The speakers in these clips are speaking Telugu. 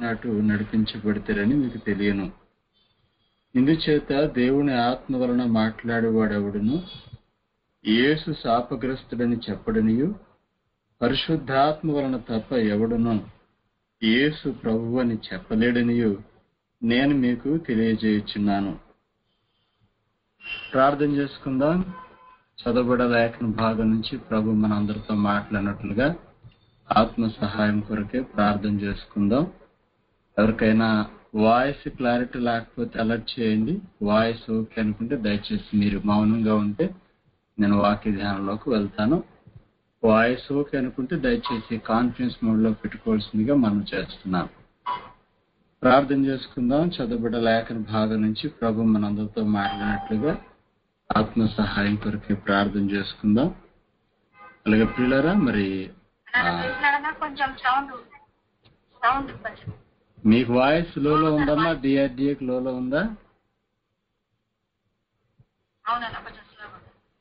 అటు నడిపించబడితేరని మీకు తెలియను ఇందుచేత దేవుని ఆత్మ వలన మాట్లాడేవాడెవడును యేసు శాపగ్రస్తుడని చెప్పడనియు పరిశుద్ధాత్మ వలన తప్ప ఎవడును యేసు ప్రభు అని చెప్పలేడనియు నేను మీకు తెలియజేయుచున్నాను ప్రార్థన చేసుకుందాం చదవబడ లేఖన భాగం నుంచి ప్రభు మనందరితో మాట్లాడినట్లుగా ఆత్మ సహాయం కొరకే ప్రార్థన చేసుకుందాం ఎవరికైనా వాయిస్ క్లారిటీ లేకపోతే అలర్ట్ చేయండి వాయిస్ ఓకే అనుకుంటే దయచేసి మీరు మౌనంగా ఉంటే నేను వాక్య ధ్యానంలోకి వెళ్తాను వాయిస్ ఓకే అనుకుంటే దయచేసి కాన్ఫరెన్స్ మోడ్ లో పెట్టుకోవాల్సిందిగా మనం చేస్తున్నాం ప్రార్థన చేసుకుందాం చదవబడ లేఖన భాగం నుంచి ప్రభు మనందరితో మాట్లాడినట్లుగా ఆత్మ సహాయం కొరకే ప్రార్థన చేసుకుందాం అలాగే పిల్లరా మరి ఆ, మాట్లాడనా కొంచెం సౌండ్ సౌండ్ కొంచెం మీకు వాయిస్ లోలో ఉందమ్మా డిఆర్డిఏకి లోలో ఉందా అవునన్నా కొంచెం స్లో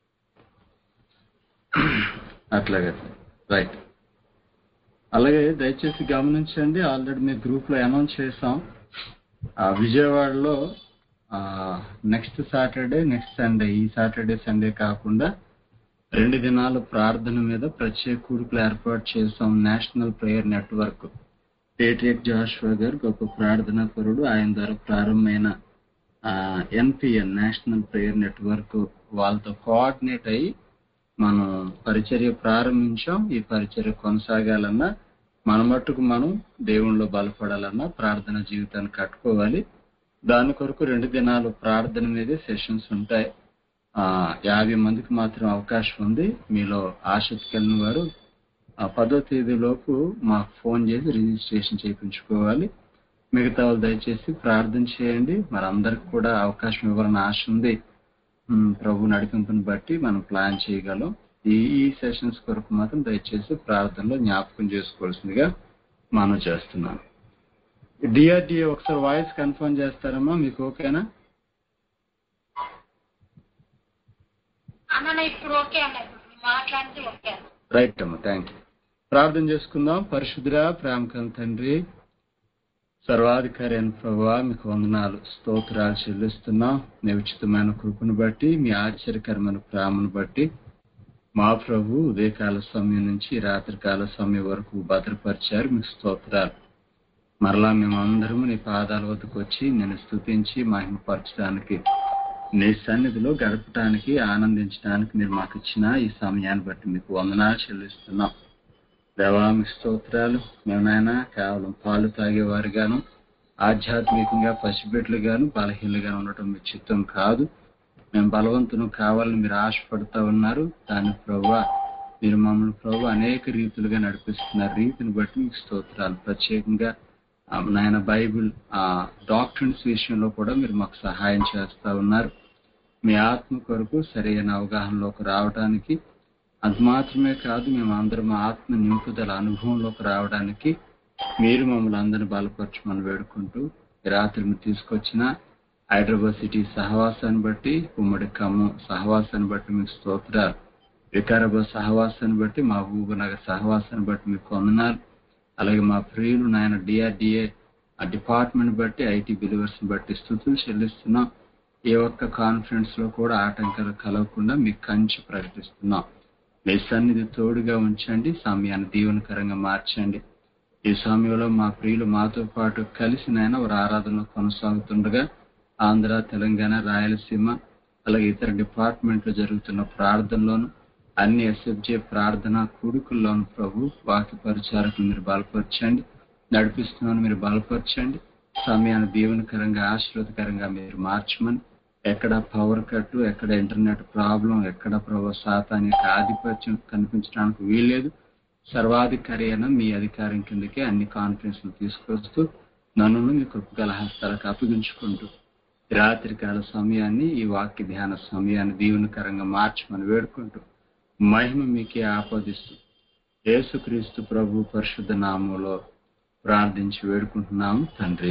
అట్లాగే రైట్ అలాగే దయచేసి గమనించండి ఆల్రెడీ మీ గ్రూప్ లో అనౌన్స్ చేసాం ఆ విజయవాడలో నెక్స్ట్ సాటర్డే నెక్స్ట్ సండే ఈ సాటర్డే సండే కాకుండా రెండు దినాల ప్రార్థన మీద ప్రత్యేక కూడుకులు ఏర్పాటు చేసాం national prayer network Patriot Joshua గారు గొప్ప ప్రార్థనా పరుడు ఆయన ద్వారా ప్రారంభమైన ఎన్పిఎన్ నేషనల్ ప్రేయర్ నెట్వర్క్ వాళ్ళతో కోఆర్డినేట్ అయ్యి మనం పరిచర్య ప్రారంభించాం ఈ పరిచర్య కొనసాగాలన్నా మన మట్టుకు మనం దేవుణ్ణిలో బలపడాలన్నా ప్రార్థన జీవితాన్ని కట్టుకోవాలి దాని కొరకు రెండు దినాలు ప్రార్థన మీదే సెషన్స్ ఉంటాయి ఆ యాభై మందికి మాత్రం అవకాశం ఉంది మీలో ఆసక్తి కలిగిన వారు ఆ పదో తేదీలోపు మాకు ఫోన్ చేసి రిజిస్ట్రేషన్ చేయించుకోవాలి మిగతా వాళ్ళు దయచేసి ప్రార్థన చేయండి మరి అందరికి కూడా అవకాశం ఇవ్వాలని ఆశ ఉంది ఉమ్, ప్రభు నడిపింపుని బట్టి మనం ప్లాన్ చేయగలం ఈ ఈ సెషన్స్ కొరకు మాత్రం దయచేసి ప్రార్థనలో జ్ఞాపకం చేసుకోవాల్సిందిగా మనం చేస్తున్నాం డిఆర్డిఏ ఒకసారి వాయిస్ కన్ఫర్మ్ చేస్తారమ్మా మీకు ఓకేనా అన్న ఇప్పుడు ఓకే అన్న ఇప్పుడు మీరు మాట్లాడితే ఓకే అన్న రైట్ అమ్మా థ్యాంక్ యూ ప్రార్థన చేసుకుందాం పరిశుద్ధురా ప్రేమకం తండ్రి సర్వాధికారి అయిన ప్రభావ మీకు వందనాలు స్తోత్రాలు చెల్లిస్తున్నాం మీ ఉచితమైన కృపను బట్టి మీ ఆశ్చర్యకరమైన ప్రేమను బట్టి మా ప్రభు ఉదయకాల సమయం నుంచి రాత్రికాల సమయం వరకు భద్రపరిచారు మీకు స్తోత్రాలు మరలా మేమందరము నీ పాదాల వద్దకు వచ్చి నేను స్తుతించి మహిమపరచడానికి నీ సన్నిధిలో గడపడానికి ఆనందించడానికి మీరు మాకు ఇచ్చిన ఈ సమయాన్ని బట్టి మీకు వందనాలు చెల్లిస్తున్నాం దేవా మీ స్తోత్రాలు మేము నాయన కేవలం పాలు తాగేవారుగాను ఆధ్యాత్మికంగా పసిబిడ్డలుగాను బలహీనలుగాను ఉండటం మీ చిత్తం కాదు మేము బలవంతులు కావాలని మీరు ఆశపడుతూ ఉన్నారు దాని ప్రభు మీరు మమ్మల్ని ప్రభు అనేక రీతులుగా నడిపిస్తున్నారు రీతిని బట్టి మీకు స్తోత్రాలు ప్రత్యేకంగా ఆ, నాయన బైబిల్ ఆ డాక్టర్స్ విషయంలో కూడా మీరు మాకు సహాయం చేస్తా ఉన్నారు మీ ఆత్మ కొరకు సరైన అవగాహనలోకి రావడానికి అది మాత్రమే కాదు మేము అందరం ఆత్మ నింపుదల అనుభవంలోకి రావడానికి మీరు మమ్మల్ని అందరిని బలపరచమని వేడుకుంటూ ఈ రాత్రి మీరు తీసుకొచ్చిన హైదరాబాద్ సిటీ సహవాసాన్ని బట్టి ఉమ్మడి ఖమ్మం సహవాసాన్ని బట్టి మీకు స్తోత్రాలు వికారాబాద్ సహవాసాన్ని బట్టి మా నగర్ సహవాసాన్ని బట్టి మీకు వందనాలు అలాగే మా ప్రియులు నాయన డిఆర్డిఏ ఆ డిపార్ట్మెంట్ బట్టి ఐటీ బిలివర్స్ బట్టి స్థుతులు చెల్లిస్తున్నాం ఏ ఒక్క కాన్ఫరెన్స్ లో కూడా ఆటంకాలు కలగకుండా మీకు కంచి ప్రకటిస్తున్నాం మీ సన్నిధి తోడుగా ఉంచండి సమయాన్ని దీవెనకరంగా మార్చండి ఈ సమయంలో మా ప్రియులు మాతో పాటు కలిసి నాయన వారి ఆరాధనలో కొనసాగుతుండగా ఆంధ్ర తెలంగాణ రాయలసీమ అలాగే ఇతర డిపార్ట్మెంట్లో జరుగుతున్న ప్రార్థనలోను అన్ని ఎస్ఎఫ్జే ప్రార్థన కూడుకుల్లోను ప్రభు వాక్య పరిచారకు మీరు బలపరచండి నడిపిస్తున్నాను మీరు బలపరచండి సమయాన్ని దీవెనకరంగా ఆశీర్వదకరంగా మీరు మార్చమని ఎక్కడ పవర్ కట్ ఎక్కడ ఇంటర్నెట్ ప్రాబ్లం ఎక్కడ ప్రభు సాతాన్ యొక్క ఆధిపత్యం కనిపించడానికి వీల్లేదు సర్వాధికారి అయిన మీ అధికారం కిందకే అన్ని కాన్ఫరెన్స్లు తీసుకొస్తూ నన్ను మీ కృపగల హస్తాలకు అప్పగించుకుంటూ ఈ రాత్రికాల సమయాన్ని ఈ వాక్య ధ్యాన సమయాన్ని దీవెనకరంగా మార్చమని వేడుకుంటూ మహిమ మీకే ఆపాదిస్తూ యేసుక్రీస్తు ప్రభు పరిశుద్ధ నామంలో ప్రార్థించి వేడుకుంటున్నాము తండ్రి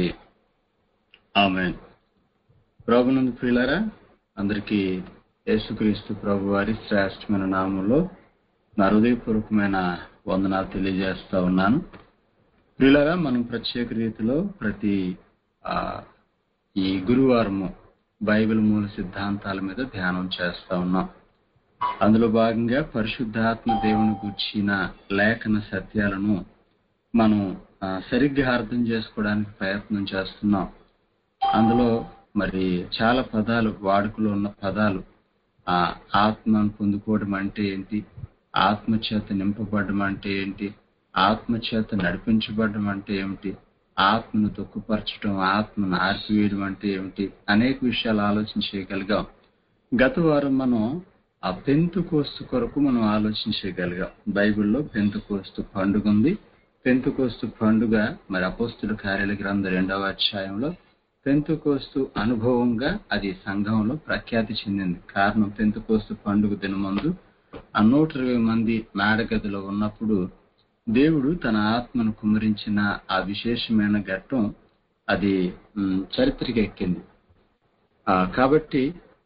ఆమెన్ ప్రభునందు ప్రియులారా అందరికీ యేసుక్రీస్తు ప్రభు వారి శ్రేష్టమైన నామంలో నా హృదయపూర్వకమైన వందనాలు తెలియజేస్తా ఉన్నాను ప్రియులరా మనం ప్రత్యేక రీతిలో ప్రతి ఆ, ఈ గురువారము బైబిల్ మూల సిద్ధాంతాల మీద ధ్యానం చేస్తా ఉన్నాం అందులో భాగంగా పరిశుద్ధాత్మ దేవుని గుర్చిన లేఖన సత్యాలను మనం ఆ, సరిగ్గా అర్థం చేసుకోవడానికి ప్రయత్నం చేస్తున్నాం అందులో మరి చాలా పదాలు వాడుకలో ఉన్న పదాలు ఆ ఆత్మను పొందుకోవడం అంటే ఏంటి ఆత్మ చేత నింపబడడం అంటే ఏంటి ఆత్మ చేత నడిపించబడడం అంటే ఏమిటి ఆత్మను దుఃఖపరచడం ఆత్మను ఆర్పివేయడం అంటే ఏమిటి అనేక విషయాలు ఆలోచించగలిగాం గత వారం మనం ఆ పెంతుకోస్తు కొరకు మనం ఆలోచించగలిగాం బైబిల్లో పెంతుకోస్తు పండుగ ఉంది పెంతుకోస్తు పండుగ మరి అపోస్తుల కార్యాల గ్రంథం రెండవ అధ్యాయంలో పెంతుకోస్తు అనుభవంగా అది సంఘంలో ప్రఖ్యాతి చెందింది కారణం పెంతుకోస్తు పండుగ దినమందు ఆ నూట ఇరవై మంది మేడగదిలో ఉన్నప్పుడు దేవుడు తన ఆత్మను కుమరించిన ఆ విశేషమైన ఘట్టం అది మ్, చరిత్రకి ఎక్కింది ఆ, కాబట్టి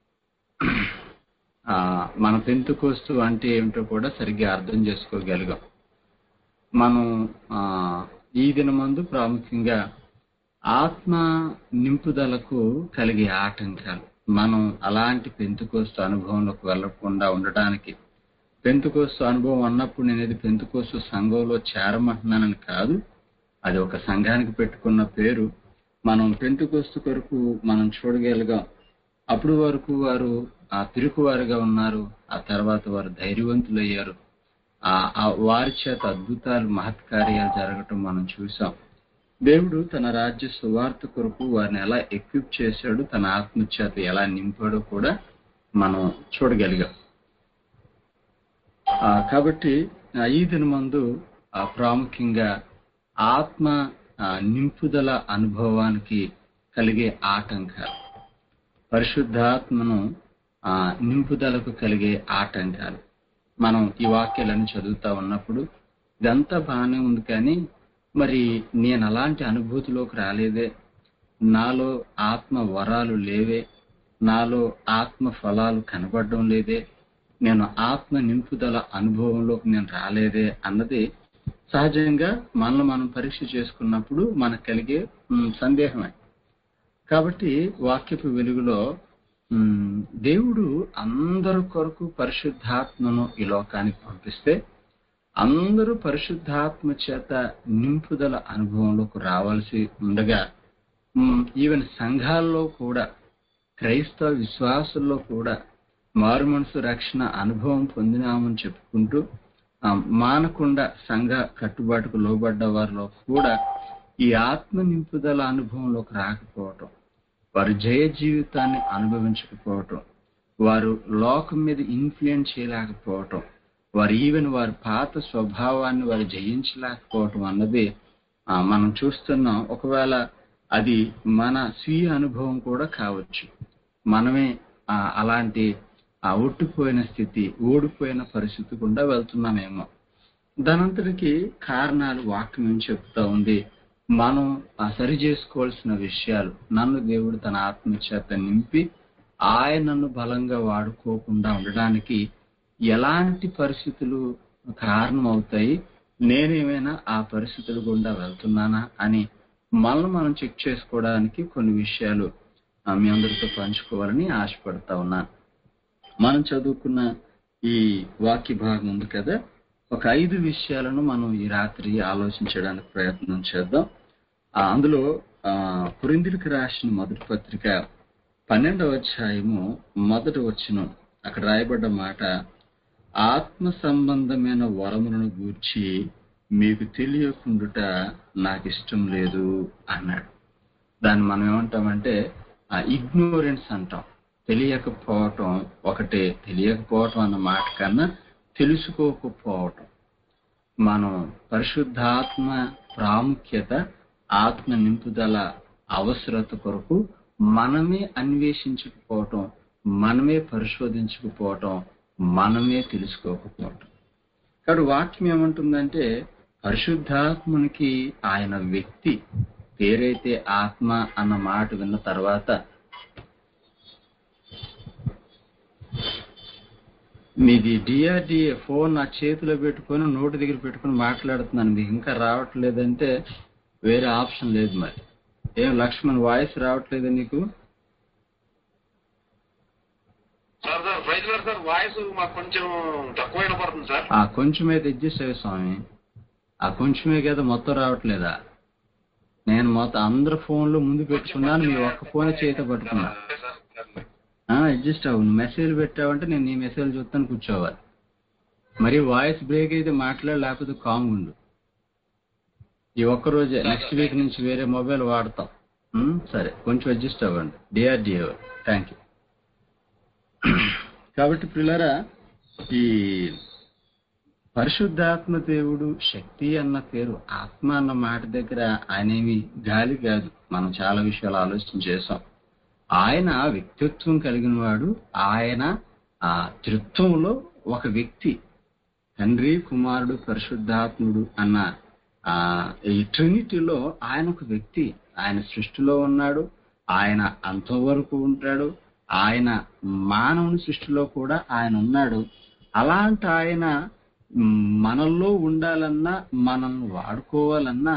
ఆ, మన పెంతుకోస్తు అంటే ఏమిటో కూడా సరిగ్గా అర్థం చేసుకోగలిగాం మనం ఆ, ఈ దినమందు ప్రాముఖ్యంగా ఆత్మ నింపుదలకు కలిగే ఆటంకాలు మనం అలాంటి పెంతుకోస్తు అనుభవంలోకి వెళ్లకుండా ఉండటానికి పెంతుకోస్తు అనుభవం అన్నప్పుడు నేను ఇది పెంతుకోస్తు సంఘంలో చేరమంటున్నానని కాదు అది ఒక సంఘానికి పెట్టుకున్న పేరు మనం పెంతుకోస్తు కొరకు మనం చూడగలిగాం అప్పుడు వరకు వారు ఆ పిరుకువారుగా ఉన్నారు ఆ తర్వాత వారు ధైర్యవంతులయ్యారు ఆ ఆ వారి చేత అద్భుతాలు మహత్కార్యాలు జరగటం మనం చూసాం దేవుడు తన రాజ్య సువార్త కొరకు వారిని ఎలా ఎక్విప్ చేశాడు తన ఆత్మ చేత ఎలా నింపాడో కూడా మనం చూడగలిగాం ఆ, కాబట్టి ఆ, ఈ దినమందు ఆ, ప్రాముఖ్యంగా ఆత్మ ఆ, నింపుదల అనుభవానికి కలిగే ఆటంకాలు పరిశుద్ధాత్మను ఆ, నింపుదలకు కలిగే ఆటంకాలు మనం ఈ వాక్యాలను చదువుతా ఉన్నప్పుడు ఇదంతా బాగానే ఉంది కానీ మరి నేను అలాంటి అనుభూతిలోకి రాలేదే నాలో ఆత్మ వరాలు లేవే నాలో ఆత్మ ఫలాలు కనబడడం లేదే నేను ఆత్మ నింపుదల అనుభవంలోకి నేను రాలేదే అన్నది సహజంగా మనల్ని మనం పరీక్ష చేసుకున్నప్పుడు మనకు కలిగే మ్, సందేహమే కాబట్టి వాక్యపు వెలుగులో మ్, దేవుడు అందరి కొరకు పరిశుద్ధాత్మను ఈ లోకానికి పంపిస్తే అందరూ పరిశుద్ధాత్మ చేత నింపుదల అనుభవంలోకి రావాల్సి ఉండగా మ్, ఈవెన్ సంఘాల్లో కూడా క్రైస్తవ విశ్వాసుల్లో కూడా మారు మనసు రక్షణ అనుభవం పొందినామని చెప్పుకుంటూ ఆ, మానకుండా సంఘ కట్టుబాటుకు లోబడ్డ వారిలో కూడా ఈ ఆత్మ నింపుదల అనుభవంలోకి రాకపోవటం వారు జయ జీవితాన్ని అనుభవించకపోవటం వారు లోకం మీద ఇన్ఫ్లుయెన్స్ చేయలేకపోవటం వారు ఈవెన్ వారి పాత స్వభావాన్ని వారు జయించలేకపోవటం అన్నది ఆ, మనం చూస్తున్నాం ఒకవేళ అది మన స్వీయ అనుభవం కూడా కావచ్చు మనమే ఆ, అలాంటి ఆ ఒట్టిపోయిన స్థితి ఓడిపోయిన పరిస్థితి గుండా వెళ్తున్నామేమో దానంతటికి కారణాలు వాక్యం ఏం చెప్తా ఉంది మనం ఆ సరి చేసుకోవాల్సిన విషయాలు నన్ను దేవుడు తన ఆత్మ చేత నింపి ఆయనను బలంగా వాడుకోకుండా ఉండడానికి ఎలాంటి పరిస్థితులు కారణం అవుతాయి నేనేమైనా ఆ పరిస్థితుల గుండా వెళ్తున్నానా అని మనల్ని మనం చెక్ చేసుకోవడానికి కొన్ని విషయాలు ఆ, మీ అందరితో పంచుకోవాలని ఆశపడతా ఉన్నాను మనం చదువుకున్న ఈ వాక్య భాగం ఉంది కదా ఒక ఐదు విషయాలను మనం ఈ రాత్రి ఆలోచించడానికి ప్రయత్నం చేద్దాం ఆ, అందులో పురిందులకు రాసిన మొదటి పత్రిక పన్నెండవ అధ్యాయము మొదటి వచనం అక్కడ రాయబడ్డ మాట ఆత్మ సంబంధమైన వరములను గూర్చి మీకు తెలియకుండుట నాకు ఇష్టం లేదు అన్నాడు దాన్ని మనం ఏమంటామంటే ఇగ్నోరెన్స్ అంటాం తెలియకపోవటం ఒకటే తెలియకపోవటం అన్న మాట కన్నా తెలుసుకోకపోవటం మనం పరిశుద్ధాత్మ ప్రాముఖ్యత ఆత్మ నింపుదల అవసరత కొరకు మనమే అన్వేషించకపోవటం మనమే పరిశోధించకపోవటం మనమే తెలుసుకోకపోవటం కాబట్టి వాక్యం ఏమంటుందంటే పరిశుద్ధాత్మునికి ఆయన వ్యక్తి పేరైతే ఆత్మ అన్న మాట విన్న తర్వాత మీది డిఆర్డిఏ ఫోన్ నా చేతిలో పెట్టుకొని నోటి దగ్గర పెట్టుకొని మాట్లాడుతున్నాను మీకు ఇంకా రావట్లేదంటే వేరే ఆప్షన్ లేదు మరి ఏం లక్ష్మణ్ వాయిస్ రావట్లేదు నీకు సార్ సార్ ప్రైజ్ గారు సార్ వాయిస్ మాకు కొంచెం తక్కువ వినపడుతుంది సార్ ఆ కొంచెమే తెచ్చేసావు స్వామి ఆ కొంచెమే కదా మొత్తం రావట్లేదా నేను మొత్తం అందరి ఫోన్లు ముందు పెట్టుకున్నాను మీ ఒక్క ఫోన్ చేతితో పట్టుకున్నా అదే సార్ సర్లే. అడ్జస్ట్ అవ్వు నువ్వు మెసేజ్ పెట్టావంటే నేను నీ మెసేజ్ చూస్తాను కూర్చోవాలి మరి వాయిస్ బ్రేక్ అయితే మాట్లాడ లేకపోతే కామ్ ఉండు ఈ ఒక్క రోజే నెక్స్ట్ వీక్ నుంచి వేరే మొబైల్ వాడతాం ఉమ్, సరే కొంచెం అడ్జస్ట్ అవ్వండి డిఆర్డిఓ థ్యాంక్ యూ కాబట్టి పిల్లరా ఈ పరిశుద్ధాత్మ దేవుడు శక్తి అన్న పేరు ఆత్మ అన్న మాట దగ్గర ఆయనేమి గాలి కాదు మనం చాలా విషయాలు ఆలోచన చేసాం ఆయన వ్యక్తిత్వం కలిగిన వాడు ఆయన ఆ త్రిత్వంలో ఒక వ్యక్తి తండ్రి కుమారుడు పరిశుద్ధాత్ముడు అన్న ఆ ఈ ట్రినిటీలో ఆయన ఒక వ్యక్తి ఆయన సృష్టిలో ఉన్నాడు ఆయన అంతవరకు ఉంటాడు ఆయన మానవుని సృష్టిలో కూడా ఆయన ఉన్నాడు అలాంటి ఆయన మ్, మనల్లో ఉండాలన్నా మనల్ని వాడుకోవాలన్నా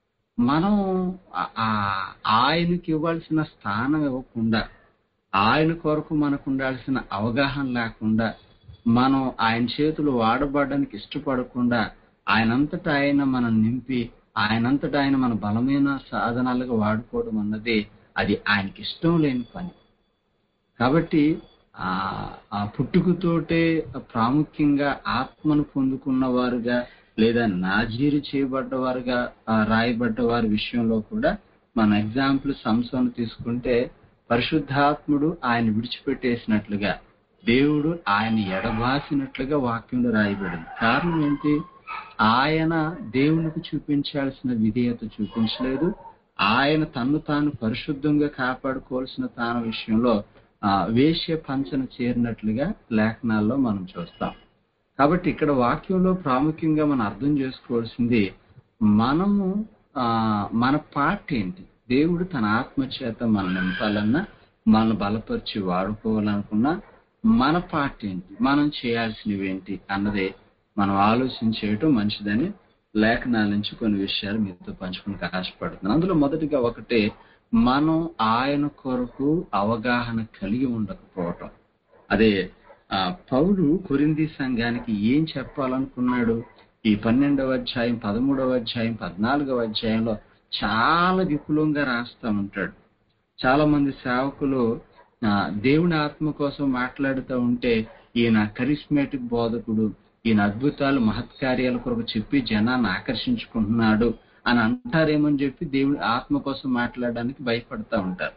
మనం ఆ- ఆ- ఆయనకి ఇవ్వాల్సిన స్థానం ఇవ్వకుండా ఆయన కొరకు మనకు ఉండాల్సిన అవగాహన లేకుండా మనం ఆయన చేతులు వాడబడడానికి ఇష్టపడకుండా ఆయనంతటా ఆయన మనం నింపి ఆయనంతటా ఆయన మన బలమైన సాధనాలుగా వాడుకోవడం అన్నది అది ఆయనకి ఇష్టం లేని పని కాబట్టి ఆ ఆ పుట్టుకతోటే ప్రాముఖ్యంగా ఆత్మను పొందుకున్న వారుగా లేదా నాజీరు చేయబడ్డవారుగా ఆ, రాయబడ్డ వారి విషయంలో కూడా మన ఎగ్జాంపుల్ సంస్థను తీసుకుంటే పరిశుద్ధాత్ముడు ఆయన విడిచిపెట్టేసినట్లుగా దేవుడు ఆయన ఎడబాసినట్లుగా వాక్యంలో రాయబడింది కారణం ఏంటి ఆయన దేవునికి చూపించాల్సిన విధేయత చూపించలేదు ఆయన తన్ను తాను పరిశుద్ధంగా కాపాడుకోవాల్సిన తాను విషయంలో ఆ, వేశ్య పంచన చేరినట్లుగా లేఖనాల్లో మనం చూస్తాం కాబట్టి ఇక్కడ వాక్యంలో ప్రాముఖ్యంగా మనం అర్థం చేసుకోవాల్సింది మనము ఆ, మన పార్ట్ ఏంటి దేవుడు తన ఆత్మ చేత మనం నింపాలన్నా మనల్ని బలపరిచి వాడుకోవాలనుకున్నా మన పార్ట్ ఏంటి మనం చేయాల్సినవి ఏంటి అన్నదే మనం ఆలోచన చేయటం మంచిదని లేఖనాల నుంచి కొన్ని విషయాలు మీతో పంచుకుని ఆశపడుతున్నాను అందులో మొదటిగా ఒకటే మనం ఆయన కొరకు అవగాహన కలిగి ఉండకపోవటం అదే ఆ, పౌలు కొరింది సంఘానికి ఏం చెప్పాలనుకున్నాడు ఈ పన్నెండవ అధ్యాయం పదమూడవ అధ్యాయం పద్నాలుగవ అధ్యాయంలో చాలా విపులంగా రాస్తా ఉంటాడు చాలా మంది సేవకులు ఆ, దేవుని ఆత్మ కోసం మాట్లాడుతూ ఉంటే ఈయన కరిస్మేటిక్ బోధకుడు ఈయన అద్భుతాలు మహత్కార్యాల కొరకు చెప్పి జనాన్ని ఆకర్షించుకుంటున్నాడు అని అంటారేమని చెప్పి దేవుని ఆత్మ కోసం మాట్లాడడానికి భయపడతా ఉంటారు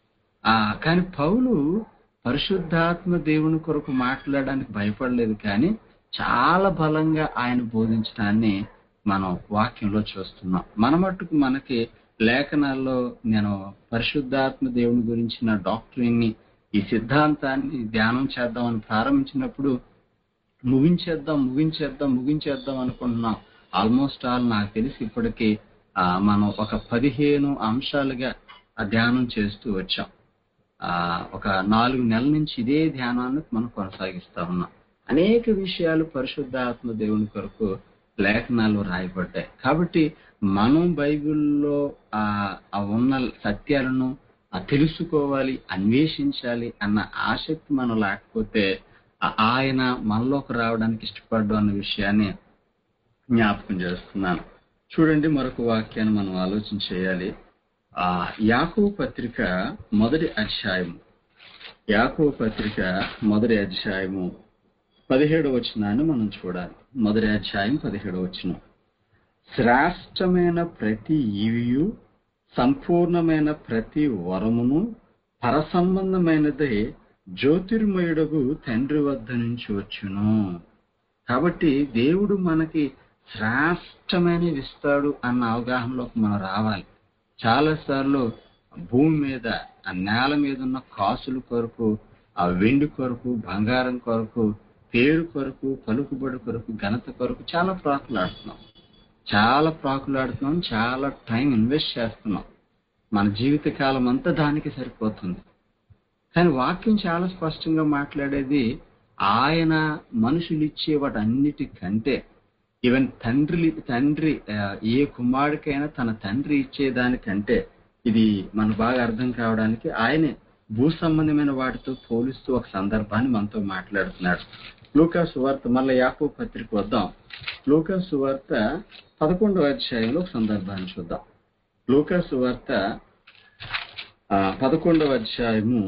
ఆ కానీ పౌలు పరిశుద్ధాత్మ దేవుని కొరకు మాట్లాడడానికి భయపడలేదు కానీ చాలా బలంగా ఆయన బోధించడాన్ని మనం వాక్యంలో చూస్తున్నాం మన మట్టుకు మనకి లేఖనాల్లో నేను పరిశుద్ధాత్మ దేవుని గురించిన డాక్టరీని ఈ సిద్ధాంతాన్ని ధ్యానం చేద్దామని ప్రారంభించినప్పుడు ముగించేద్దాం ముగించేద్దాం ముగించేద్దాం అనుకుంటున్నాం ఆల్మోస్ట్ ఆల్ నాకు తెలిసి ఇప్పటికి ఆ, మనం ఒక పదిహేను అంశాలుగా ఆ ధ్యానం చేస్తూ వచ్చాం ఆ ఒక నాలుగు నెలల నుంచి ఇదే ధ్యానాన్ని మనం కొనసాగిస్తా ఉన్నాం అనేక విషయాలు పరిశుద్ధాత్మ దేవుని కొరకు లేఖనాలు రాయబడ్డాయి కాబట్టి మనం బైబిల్లో ఆ ఆ ఉన్న సత్యాలను ఆ తెలుసుకోవాలి అన్వేషించాలి అన్న ఆసక్తి మనం లేకపోతే ఆ ఆయన మనలోకి రావడానికి ఇష్టపడ్డం అన్న విషయాన్ని జ్ఞాపకం చేస్తున్నాను చూడండి మరొక వాక్యాన్ని మనం ఆలోచన చేయాలి ఆ యాకోబు పత్రిక మొదటి అధ్యాయము యాకోబు పత్రిక మొదటి అధ్యాయము పదిహేడు వచనాన్ని మనం చూడాలి మొదటి అధ్యాయం పదిహేడు వచనం శ్రేష్టమైన ప్రతి ఈవియు సంపూర్ణమైన ప్రతి వరమును పరసంబంధమైనదే జ్యోతిర్మయుడగు తండ్రి వద్ద నుంచి వచ్చును కాబట్టి దేవుడు మనకి శ్రేష్టమైనవి ఇస్తాడు అన్న అవగాహనలోకి మనం రావాలి చాలా సార్లు భూమి మీద ఆ నేల మీద ఉన్న కాసుల కొరకు ఆ వెండి కొరకు బంగారం కొరకు పేరు కొరకు పలుకుబడి కొరకు ఘనత కొరకు చాలా ప్రాకులాడుతున్నాం చాలా ప్రాకులాడుతున్నాం చాలా టైం ఇన్వెస్ట్ చేస్తున్నాం మన జీవిత కాలం అంతా దానికి సరిపోతుంది కానీ వాక్యం చాలా స్పష్టంగా మాట్లాడేది ఆయన మనుషులు ఇచ్చే వాటన్నిటికంటే ఈవెన్ తండ్రి తండ్రి ఆ, ఏ కుమారుడికైనా తన తండ్రి ఇచ్చేదానికంటే ఇది మన బాగా అర్థం కావడానికి ఆయనే భూ సంబంధమైన వాటితో పోలిస్తూ ఒక సందర్భాన్ని మనతో మాట్లాడుతున్నాడు లూకా సువార్త మళ్ళీ యాకో పత్రిక వద్దాం లూకా సువార్త పదకొండవ అధ్యాయంలో ఒక సందర్భాన్ని చూద్దాం లూకా సువార్త ఆ, పదకొండవ అధ్యాయము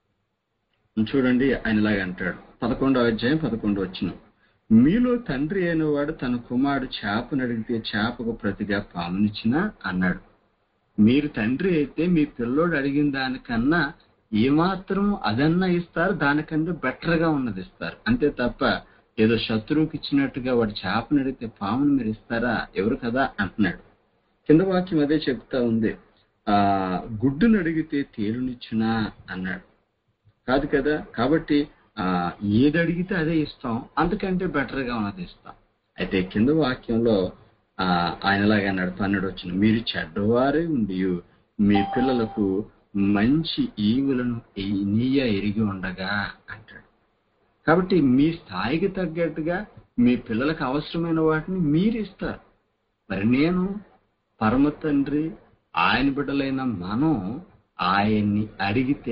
చూడండి ఆయన ఇలాగ అంటాడు పదకొండవ అధ్యాయం పదకొండు వచ్చిన మీలో తండ్రి అయిన వాడు తన కుమారుడు చేపను అడిగితే చేపకు ప్రతిగా పామునిచ్చినా అన్నాడు మీరు తండ్రి అయితే మీ పిల్లోడు అడిగిన దానికన్నా ఏమాత్రం అదన్నా ఇస్తారు దానికంటే బెటర్ గా ఉన్నది ఇస్తారు అంతే తప్ప ఏదో శత్రువుకి ఇచ్చినట్టుగా వాడు చేపను అడిగితే పామును మీరు ఇస్తారా ఎవరు కదా అంటున్నాడు కింద వాక్యం అదే చెప్తా ఉంది ఆ గుడ్డును అడిగితే తేలునిచ్చునా అన్నాడు కాదు కదా కాబట్టి ఆ ఏది అడిగితే అదే ఇస్తాం అంతకంటే బెటర్ గా ఉన్నది ఇస్తాం అయితే కింద వాక్యంలో ఆ ఆయనలాగా అన్నాడు పన్నెండు వచ్చిన మీరు చెడ్డవారే ఉండి మీ పిల్లలకు మంచి ఈవులను ఈ- నీయ ఎరిగి ఉండగా అంటాడు కాబట్టి మీ స్థాయికి తగ్గట్టుగా మీ పిల్లలకు అవసరమైన వాటిని మీరు ఇస్తారు మరి నేను పరమ తండ్రి ఆయన బిడ్డలైన మనం ఆయన్ని అడిగితే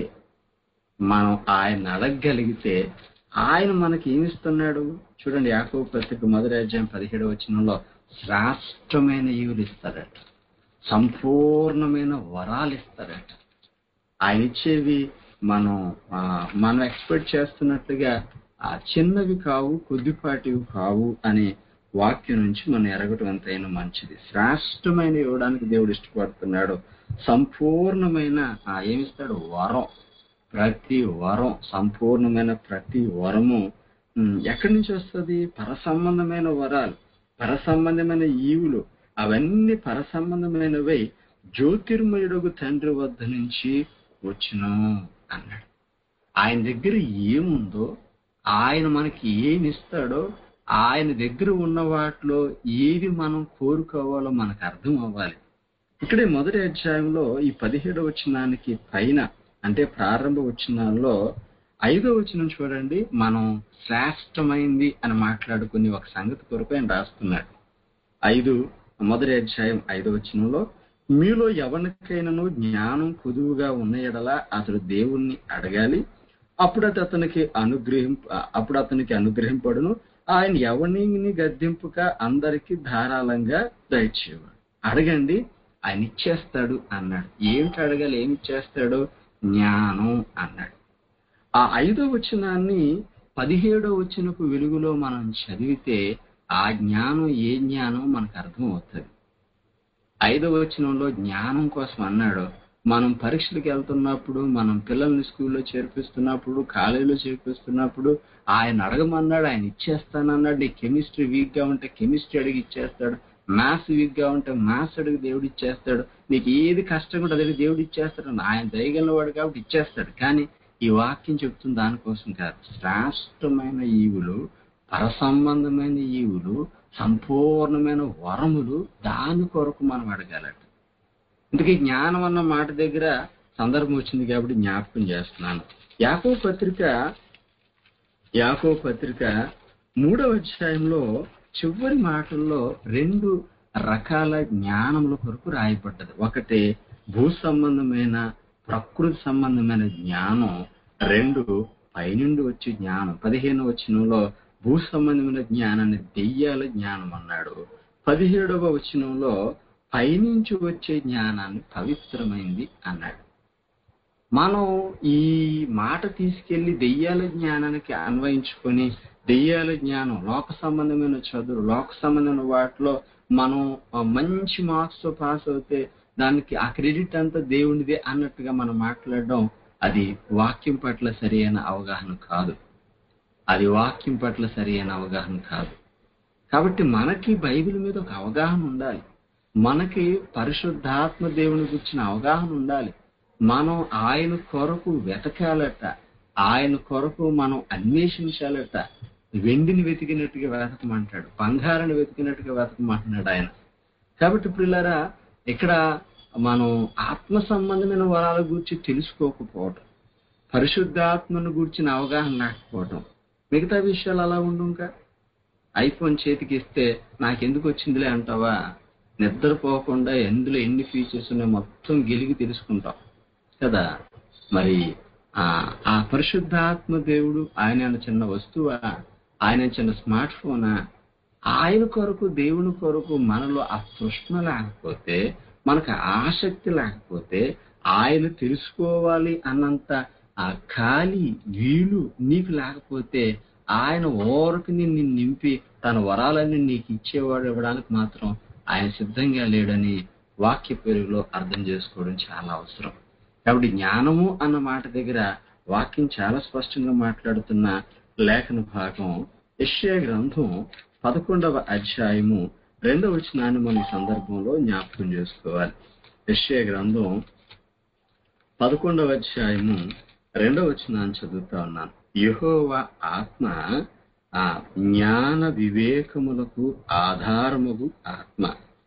మనం ఆయన అడగగలిగితే ఆయన మనకి ఏమిస్తున్నాడు చూడండి యాకో పత్రిక మొదటి అధ్యాయం పదిహేడు వచనంలో శ్రేష్టమైన ఈవులు ఇస్తారట సంపూర్ణమైన వరాలు ఇస్తారట ఆయన ఇచ్చేవి మనం ఆ, మనం ఎక్స్పెక్ట్ చేస్తున్నట్టుగా ఆ చిన్నవి కావు కొద్దిపాటివి కావు అనే వాక్యం నుంచి మనం ఎరగటం ఎంతైనా మంచిది శ్రేష్టమైన ఇవ్వడానికి దేవుడు ఇష్టపడుతున్నాడు సంపూర్ణమైన ఆ, ఏమిస్తాడు వరం ప్రతి వరం సంపూర్ణమైన ప్రతి వరము ఉమ్, ఎక్కడి నుంచి వస్తుంది పరసంబంధమైన వరాలు పరసంబంధమైన ఈవులు అవన్నీ పరసంబంధమైనవై జ్యోతిర్మయుడుగు తండ్రి వద్ద నుంచి వచ్చును అన్నాడు ఆయన దగ్గర ఏముందో ఆయన మనకి ఏమి ఇస్తాడో ఆయన దగ్గర ఉన్న వాటిలో ఏది మనం కోరుకోవాలో మనకు అర్థం అవ్వాలి ఇక్కడే మొదటి అధ్యాయంలో ఈ పదిహేడవ వచనానికి పైన అంటే ప్రారంభ వచనాల్లో ఐదో వచనం చూడండి మనం శ్రేష్టమైంది అని మాట్లాడుకుని ఒక సంగతి కొరకు ఆయన రాస్తున్నాడు ఐదు మొదటి అధ్యాయం ఐదో వచనంలో మీలో ఎవరికైనాను జ్ఞానం కుదువుగా ఉన్న ఎడల అతడు దేవుణ్ణి అడగాలి అప్పుడు అది అతనికి అనుగ్రహం అప్పుడు అతనికి అనుగ్రహింపడును ఆయన ఎవరిని గద్దింపుక అందరికి ధారాళంగా దయచేవాడు అడగండి ఆయన ఇచ్చేస్తాడు అన్నాడు ఏమిటి అడగాలి ఏమి ఇచ్చేస్తాడు జ్ఞానం అన్నాడు ఆ ఐదో వచనాన్ని పదిహేడో వచనపు వెలుగులో మనం చదివితే ఆ జ్ఞానం ఏ జ్ఞానం మనకు అర్థం అవుతుంది ఐదవ వచనంలో జ్ఞానం కోసం అన్నాడు మనం పరీక్షలకు వెళ్తున్నప్పుడు మనం పిల్లల్ని స్కూల్లో చేర్పిస్తున్నప్పుడు కాలేజీలో చేర్పిస్తున్నప్పుడు ఆయన అడగమన్నాడు ఆయన ఇచ్చేస్తానన్నాడు నీ కెమిస్ట్రీ వీక్ గా ఉంటే కెమిస్ట్రీ అడిగి ఇచ్చేస్తాడు మ్యాథ్స్ వీక్ గా ఉంటే మ్యాథ్స్ అడిగి దేవుడు ఇచ్చేస్తాడు నీకు ఏది కష్టం కూడా అడిగి దేవుడు ఇచ్చేస్తాడు ఆయన దయగల వాడు కాబట్టి ఇచ్చేస్తాడు కానీ ఈ వాక్యం చెప్తుంది దానికోసం కాదు శ్రేష్టమైన ఈవులు పరసంబంధమైన ఈవులు సంపూర్ణమైన వరములు దాని కొరకు మనం అడగాలట ఇంతకీ జ్ఞానం అన్న మాట దగ్గర సందర్భం వచ్చింది కాబట్టి జ్ఞాపకం చేస్తున్నాను యాకో పత్రిక యాకో పత్రిక మూడవ అధ్యాయంలో చివరి మాటల్లో రెండు రకాల జ్ఞానముల కొరకు రాయబడ్డది ఒకటి భూ సంబంధమైన ప్రకృతి సంబంధమైన జ్ఞానం రెండు పైనుండి వచ్చే జ్ఞానం పదిహేను వచనంలో భూ సంబంధమైన జ్ఞానాన్ని దెయ్యాల జ్ఞానం అన్నాడు పదిహేడవ వచనంలో పైనుంచి వచ్చే జ్ఞానాన్ని పవిత్రమైంది అన్నాడు మనం ఈ మాట తీసుకెళ్లి దెయ్యాల జ్ఞానానికి అన్వయించుకొని దెయ్యాల జ్ఞానం లోక సంబంధమైన చదువు లోక సంబంధమైన వాటిలో మనం ఆ, మంచి మార్క్స్ తో పాస్ అవుతే దానికి ఆ క్రెడిట్ అంతా దేవునిదే అన్నట్టుగా మనం మాట్లాడడం అది వాక్యం పట్ల సరైన అవగాహన కాదు అది వాక్యం పట్ల సరైన అవగాహన కాదు కాబట్టి మనకి బైబిల్ మీద ఒక అవగాహన ఉండాలి మనకి పరిశుద్ధాత్మ దేవుని గురించిన అవగాహన ఉండాలి మనం ఆయన కొరకు వెతకాలట ఆయన కొరకు మనం అన్వేషించాలట వెండిని వెతికినట్టుగా వెతకమంటాడు బంగారాన్ని వెతికినట్టుగా వెతకమంటున్నాడు ఆయన కాబట్టి పిల్లరా ఇక్కడ మనం ఆత్మ సంబంధమైన వరాల గురించి తెలుసుకోకపోవటం పరిశుద్ధాత్మను గురించిన అవగాహన లేకపోవటం మిగతా విషయాలు అలా ఉండుగా ఐఫోన్ చేతికి ఇస్తే నాకెందుకు వచ్చిందిలే అంటావా నిద్రపోకుండా ఎందులో ఎన్ని ఫీచర్స్ ఉన్నాయో మొత్తం గెలిగి తెలుసుకుంటాం కదా మరి ఆ ఆ పరిశుద్ధాత్మ దేవుడు ఆయన చిన్న వస్తువా ఆయన చిన్న స్మార్ట్ ఫోనా ఆయన కొరకు దేవుని కొరకు మనలో ఆ తృష్ణ లేకపోతే మనకు ఆసక్తి లేకపోతే ఆయన తెలుసుకోవాలి అన్నంత ఆ ఖాళీ వీలు నీకు లేకపోతే ఆయన ఓరకు నిన్ను నింపి తన వరాలన్నీ నీకు ఇచ్చేవాడు ఇవ్వడానికి మాత్రం ఆయన సిద్ధంగా లేడని వాక్య పేరులో అర్థం చేసుకోవడం చాలా అవసరం కాబట్టి జ్ఞానము అన్న మాట దగ్గర వాక్యం చాలా స్పష్టంగా మాట్లాడుతున్న లేఖన భాగం యెషయా గ్రంథం పదకొండవ అధ్యాయము రెండవ వచనాన్ని మన ఈ సందర్భంలో జ్ఞాపకం చేసుకోవాలి యెషయా గ్రంథం పదకొండవ అధ్యాయము రెండవ వచనాన్ని చదువుతా ఉన్నాను యెహోవా ఆత్మ ఆ జ్ఞాన వివేకములకు ఆధారముగు ఆత్మ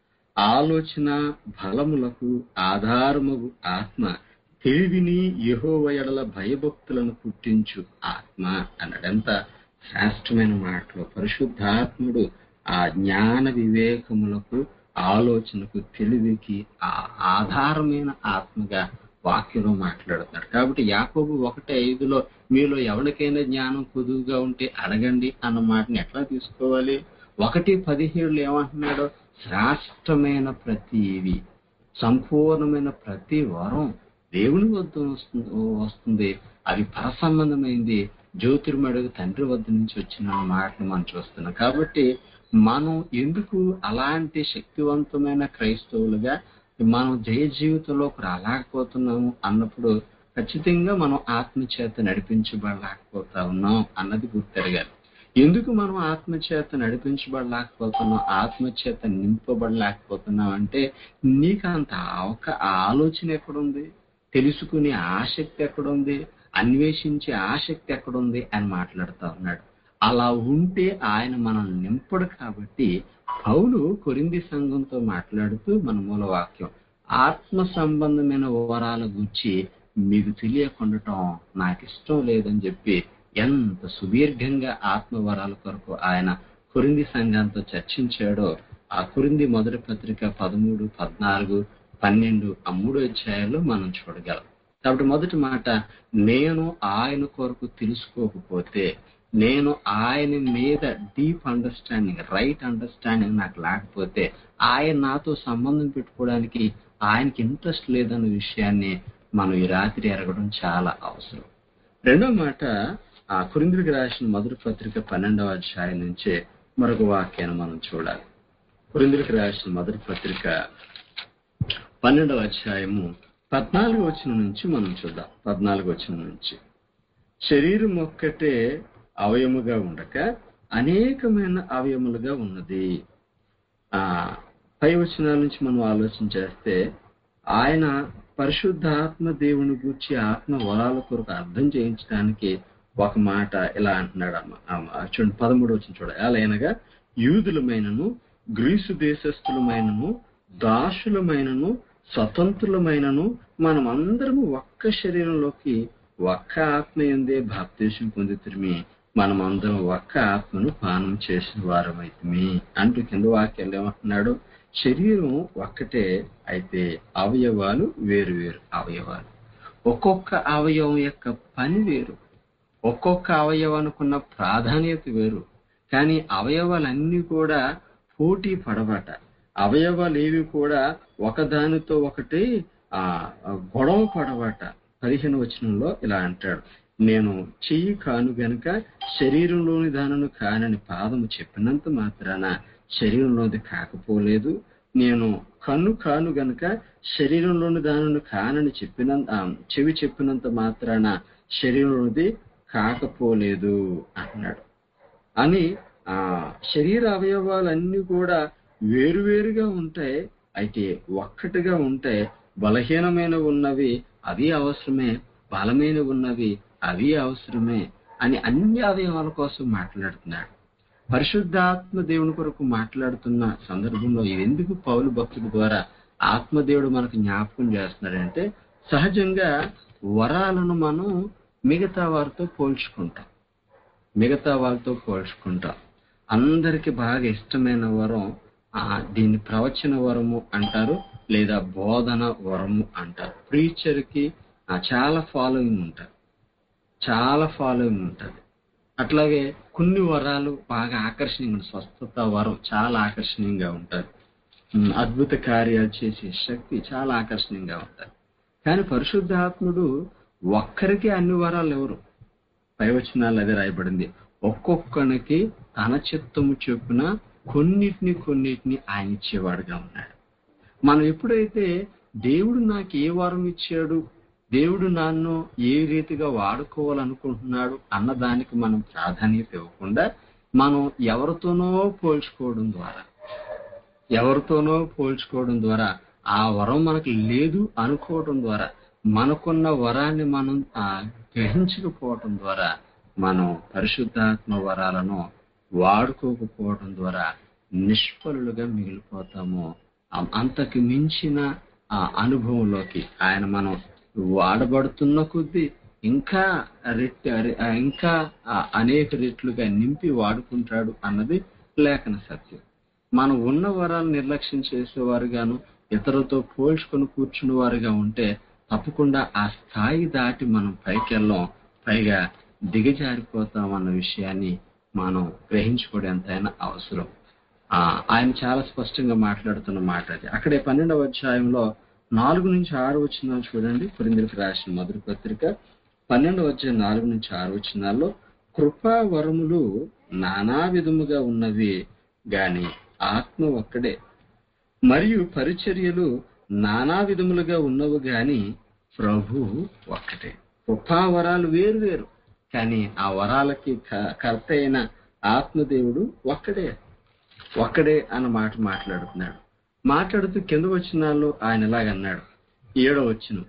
ఆలోచన బలములకు ఆధారముగు ఆత్మ తెలివిని యహోవ ఎడల భయభక్తులను పుట్టించు ఆత్మ అన్నాడు ఎంత శ్రేష్టమైన మాటలు పరిశుద్ధాత్ముడు ఆ జ్ఞాన వివేకములకు ఆలోచనకు తెలివికి ఆ ఆధారమైన ఆత్మగా వాక్యంలో మాట్లాడుతున్నాడు కాబట్టి యాకోబు ఒకటి ఐదులో మీలో ఎవరికైనా జ్ఞానం కొదువుగా ఉంటే అడగండి అన్న మాటని ఎట్లా తీసుకోవాలి ఒకటి పదిహేడులో ఏమంటున్నాడు శ్రేష్టమైన ప్రతివి సంపూర్ణమైన ప్రతి వరం దేవుని వద్ద వస్తుంది వస్తుంది అది పరసంబంధమైంది జ్యోతిర్మడుగు తండ్రి వద్ద నుంచి వచ్చిన మాటను మనం చూస్తున్నాం కాబట్టి మనం ఎందుకు అలాంటి శక్తివంతమైన క్రైస్తవులుగా మనం జయ జీవితంలోకి రాలేకపోతున్నాము అన్నప్పుడు ఖచ్చితంగా మనం ఆత్మచేత నడిపించబడలేకపోతా ఉన్నాం అన్నది గుర్తెరగాలి ఎందుకు మనం ఆత్మచేత నడిపించబడలేకపోతున్నాం ఆత్మచేత నింపబడలేకపోతున్నాం అంటే నీకు అంత ఒక ఆలోచన ఎక్కడుంది తెలుసుకునే ఆసక్తి ఎక్కడుంది అన్వేషించే ఆసక్తి ఎక్కడుంది అని మాట్లాడుతా ఉన్నాడు అలా ఉంటే ఆయన మనం నింపడు కాబట్టి పౌలు కొరింది సంఘంతో మాట్లాడుతూ మన మూల వాక్యం ఆత్మ సంబంధమైన వివరాల గురించి మీకు తెలియకుండటం నాకు ఇష్టం లేదని చెప్పి ఎంత సుదీర్ఘంగా ఆత్మ వరాల కొరకు ఆయన కొరింది సంఘంతో చర్చించాడో ఆ కొరింది మొదటి పత్రిక పదమూడు పద్నాలుగు పన్నెండు ఆ మూడు అధ్యాయాల్లో మనం చూడగలం కాబట్టి మొదటి మాట నేను ఆయన కొరకు తెలుసుకోకపోతే నేను ఆయన మీద డీప్ అండర్స్టాండింగ్ రైట్ అండర్స్టాండింగ్ నాకు లేకపోతే ఆయన నాతో సంబంధం పెట్టుకోవడానికి ఆయనకి ఇంట్రెస్ట్ లేదన్న విషయాన్ని మనం ఈ రాత్రి ఎరగడం చాలా అవసరం రెండో మాట ఆ కురింద్రికి రాసిన మొదటి పత్రిక పన్నెండవ అధ్యాయం నుంచే మరొక వాక్యాన్ని మనం చూడాలి కురింద్రికి రాసిన మొదటి పత్రిక పన్నెండవ అధ్యాయము పద్నాలుగు వచ్చిన నుంచి మనం చూద్దాం పద్నాలుగు వచ్చిన నుంచి శరీరం ఒక్కటే అవయముగా ఉండక అనేకమైన అవయములుగా ఉన్నది ఆ పై వచనాల నుంచి మనం ఆలోచన చేస్తే ఆయన పరిశుద్ధాత్మ దేవుని గూర్చి ఆత్మ వరాల కొరకు అర్థం చేయించడానికి ఒక మాట ఇలా అంటున్నాడు అమ్మ అమ్మ. చూడండి పదమూడు వచ్చిన చూడ అలాగనగా యూదులమైనను గ్రీసు దేశస్థులమైనను దాసులమైనను స్వతంత్రులమైనను మనం అందరము ఒక్క శరీరంలోకి ఒక్క ఆత్మ ఎందే బాప్తీసం పొందుతురిమి మనం అందరం ఒక్క ఆత్మను పానం చేసిన వారమైతిమి అంటూ కింద వాక్యాలు ఏమంటున్నాడు శరీరం ఒక్కటే అయితే అవయవాలు వేరు వేరు అవయవాలు ఒక్కొక్క అవయవం యొక్క పని వేరు ఒక్కొక్క అవయవానికున్న ప్రాధాన్యత వేరు కానీ అవయవాలన్నీ కూడా పోటీ పడబట అవయవాలు ఏవి కూడా ఒకదానితో ఒకటి ఆ గొడవ పడబట పదిహేను వచనంలో ఇలా అంటాడు నేను చెయ్యి కాను గనుక శరీరంలోని దానను కానని పాదము చెప్పినంత మాత్రాన శరీరంలోది కాకపోలేదు నేను కన్ను కాను గనుక శరీరంలోని దానను కానని చెప్పినంత ఆ, చెవి చెప్పినంత మాత్రాన శరీరంలోది కాకపోలేదు అన్నాడు అని ఆ శరీర అవయవాలన్నీ కూడా వేరువేరుగా ఉంటాయి అయితే ఒక్కటిగా ఉంటాయి బలహీనమైన ఉన్నవి అవి అవసరమే బలమైన ఉన్నవి అవి అవసరమే అని అన్ని అవయవాల కోసం మాట్లాడుతున్నాడు పరిశుద్ధాత్మ దేవుని కొరకు మాట్లాడుతున్న సందర్భంలో ఇది ఎందుకు పౌలు భక్తుడి ద్వారా ఆత్మదేవుడు మనకు జ్ఞాపకం చేస్తున్నాడంటే సహజంగా వరాలను మనం మిగతా వారితో పోల్చుకుంటాం మిగతా వాళ్ళతో పోల్చుకుంటాం అందరికి బాగా ఇష్టమైన వరం ఆ, దీన్ని ప్రవచన వరము అంటారు లేదా బోధన వరము అంటారు ప్రీచర్ కి ఆ, చాలా ఫాలోయింగ్ ఉంటారు చాలా ఫాలోయింగ్ ఉంటుంది అట్లాగే కొన్ని వరాలు బాగా ఆకర్షణీయంగా ఉంటాయి. స్వస్థత వరం చాలా ఆకర్షణీయంగా ఉంటుంది ఉమ్, అద్భుత కార్యాలు చేసే శక్తి చాలా ఆకర్షణీయంగా ఉంటుంది కానీ పరిశుద్ధాత్ముడు ఒక్కరికి అన్ని వరాలు ఎవరు పైవచనాలు అదే రాయబడింది ఒక్కొక్కనికి తన చిత్తము చొప్పున కొన్నిటిని కొన్నిటిని ఆయన ఇచ్చేవాడుగా ఉన్నాడు మనం ఎప్పుడైతే దేవుడు నాకు ఏ వరం ఇచ్చాడు దేవుడు నన్ను ఏ రీతిగా వాడుకోవాలనుకుంటున్నాడు అన్నదానికి మనం ప్రాధాన్యత ఇవ్వకుండా మనం ఎవరితోనో పోల్చుకోవడం ద్వారా ఎవరితోనో పోల్చుకోవడం ద్వారా ఆ వరం మనకు లేదు అనుకోవడం ద్వారా మనకున్న వరాన్ని మనం ఆ, గ్రహించకపోవడం ద్వారా మనం పరిశుద్ధాత్మ వరాలను వాడుకోకపోవడం ద్వారా నిష్ఫలులుగా మిగిలిపోతాము అం- అంతకు మించిన ఆ అనుభవంలోకి ఆయన మనం వాడబడుతున్న కొద్దీ ఇంకా రెట్ ఆ, ఇంకా ఆ, అనేక రెట్లుగా నింపి వాడుకుంటాడు అన్నది లేఖన సత్యం మనం ఉన్న వరాలు నిర్లక్ష్యం చేసేవారుగాను ఇతరులతో పోల్చుకొని కూర్చున్న వారుగా ఉంటే తప్పకుండా ఆ స్థాయి దాటి మనం పైకి వెళ్ళాం పైగా దిగజారిపోతాం అన్న విషయాన్ని మనం గ్రహించుకోవడం ఎంతైనా అవసరం ఆ ఆయన చాలా స్పష్టంగా మాట్లాడుతున్న మాట అది అక్కడే పన్నెండవ అధ్యాయంలో నాలుగు నుంచి ఆరు వచ్చిన చూడండి పురిందరికి రాసిన మొదటి పత్రిక పన్నెండవ అధ్యాయం నాలుగు నుంచి ఆరు వచ్చినాల్లో కృపా వరములు నానా విధముగా ఉన్నవి గాని ఆత్మ ఒక్కడే మరియు పరిచర్యలు నానా విధములుగా ఉన్నవి గాని ప్రభు ఒక్కటే కృపావరాలు వేరు వేరు కానీ ఆ వరాలకి క- కర్త అయిన ఆత్మదేవుడు ఒక్కడే ఒక్కడే అన్న మాట మాట్లాడుతున్నాడు మాట్లాడుతూ కింద వచ్చినాల్లో ఆయన ఇలాగన్నాడు ఏడో వచ్చిన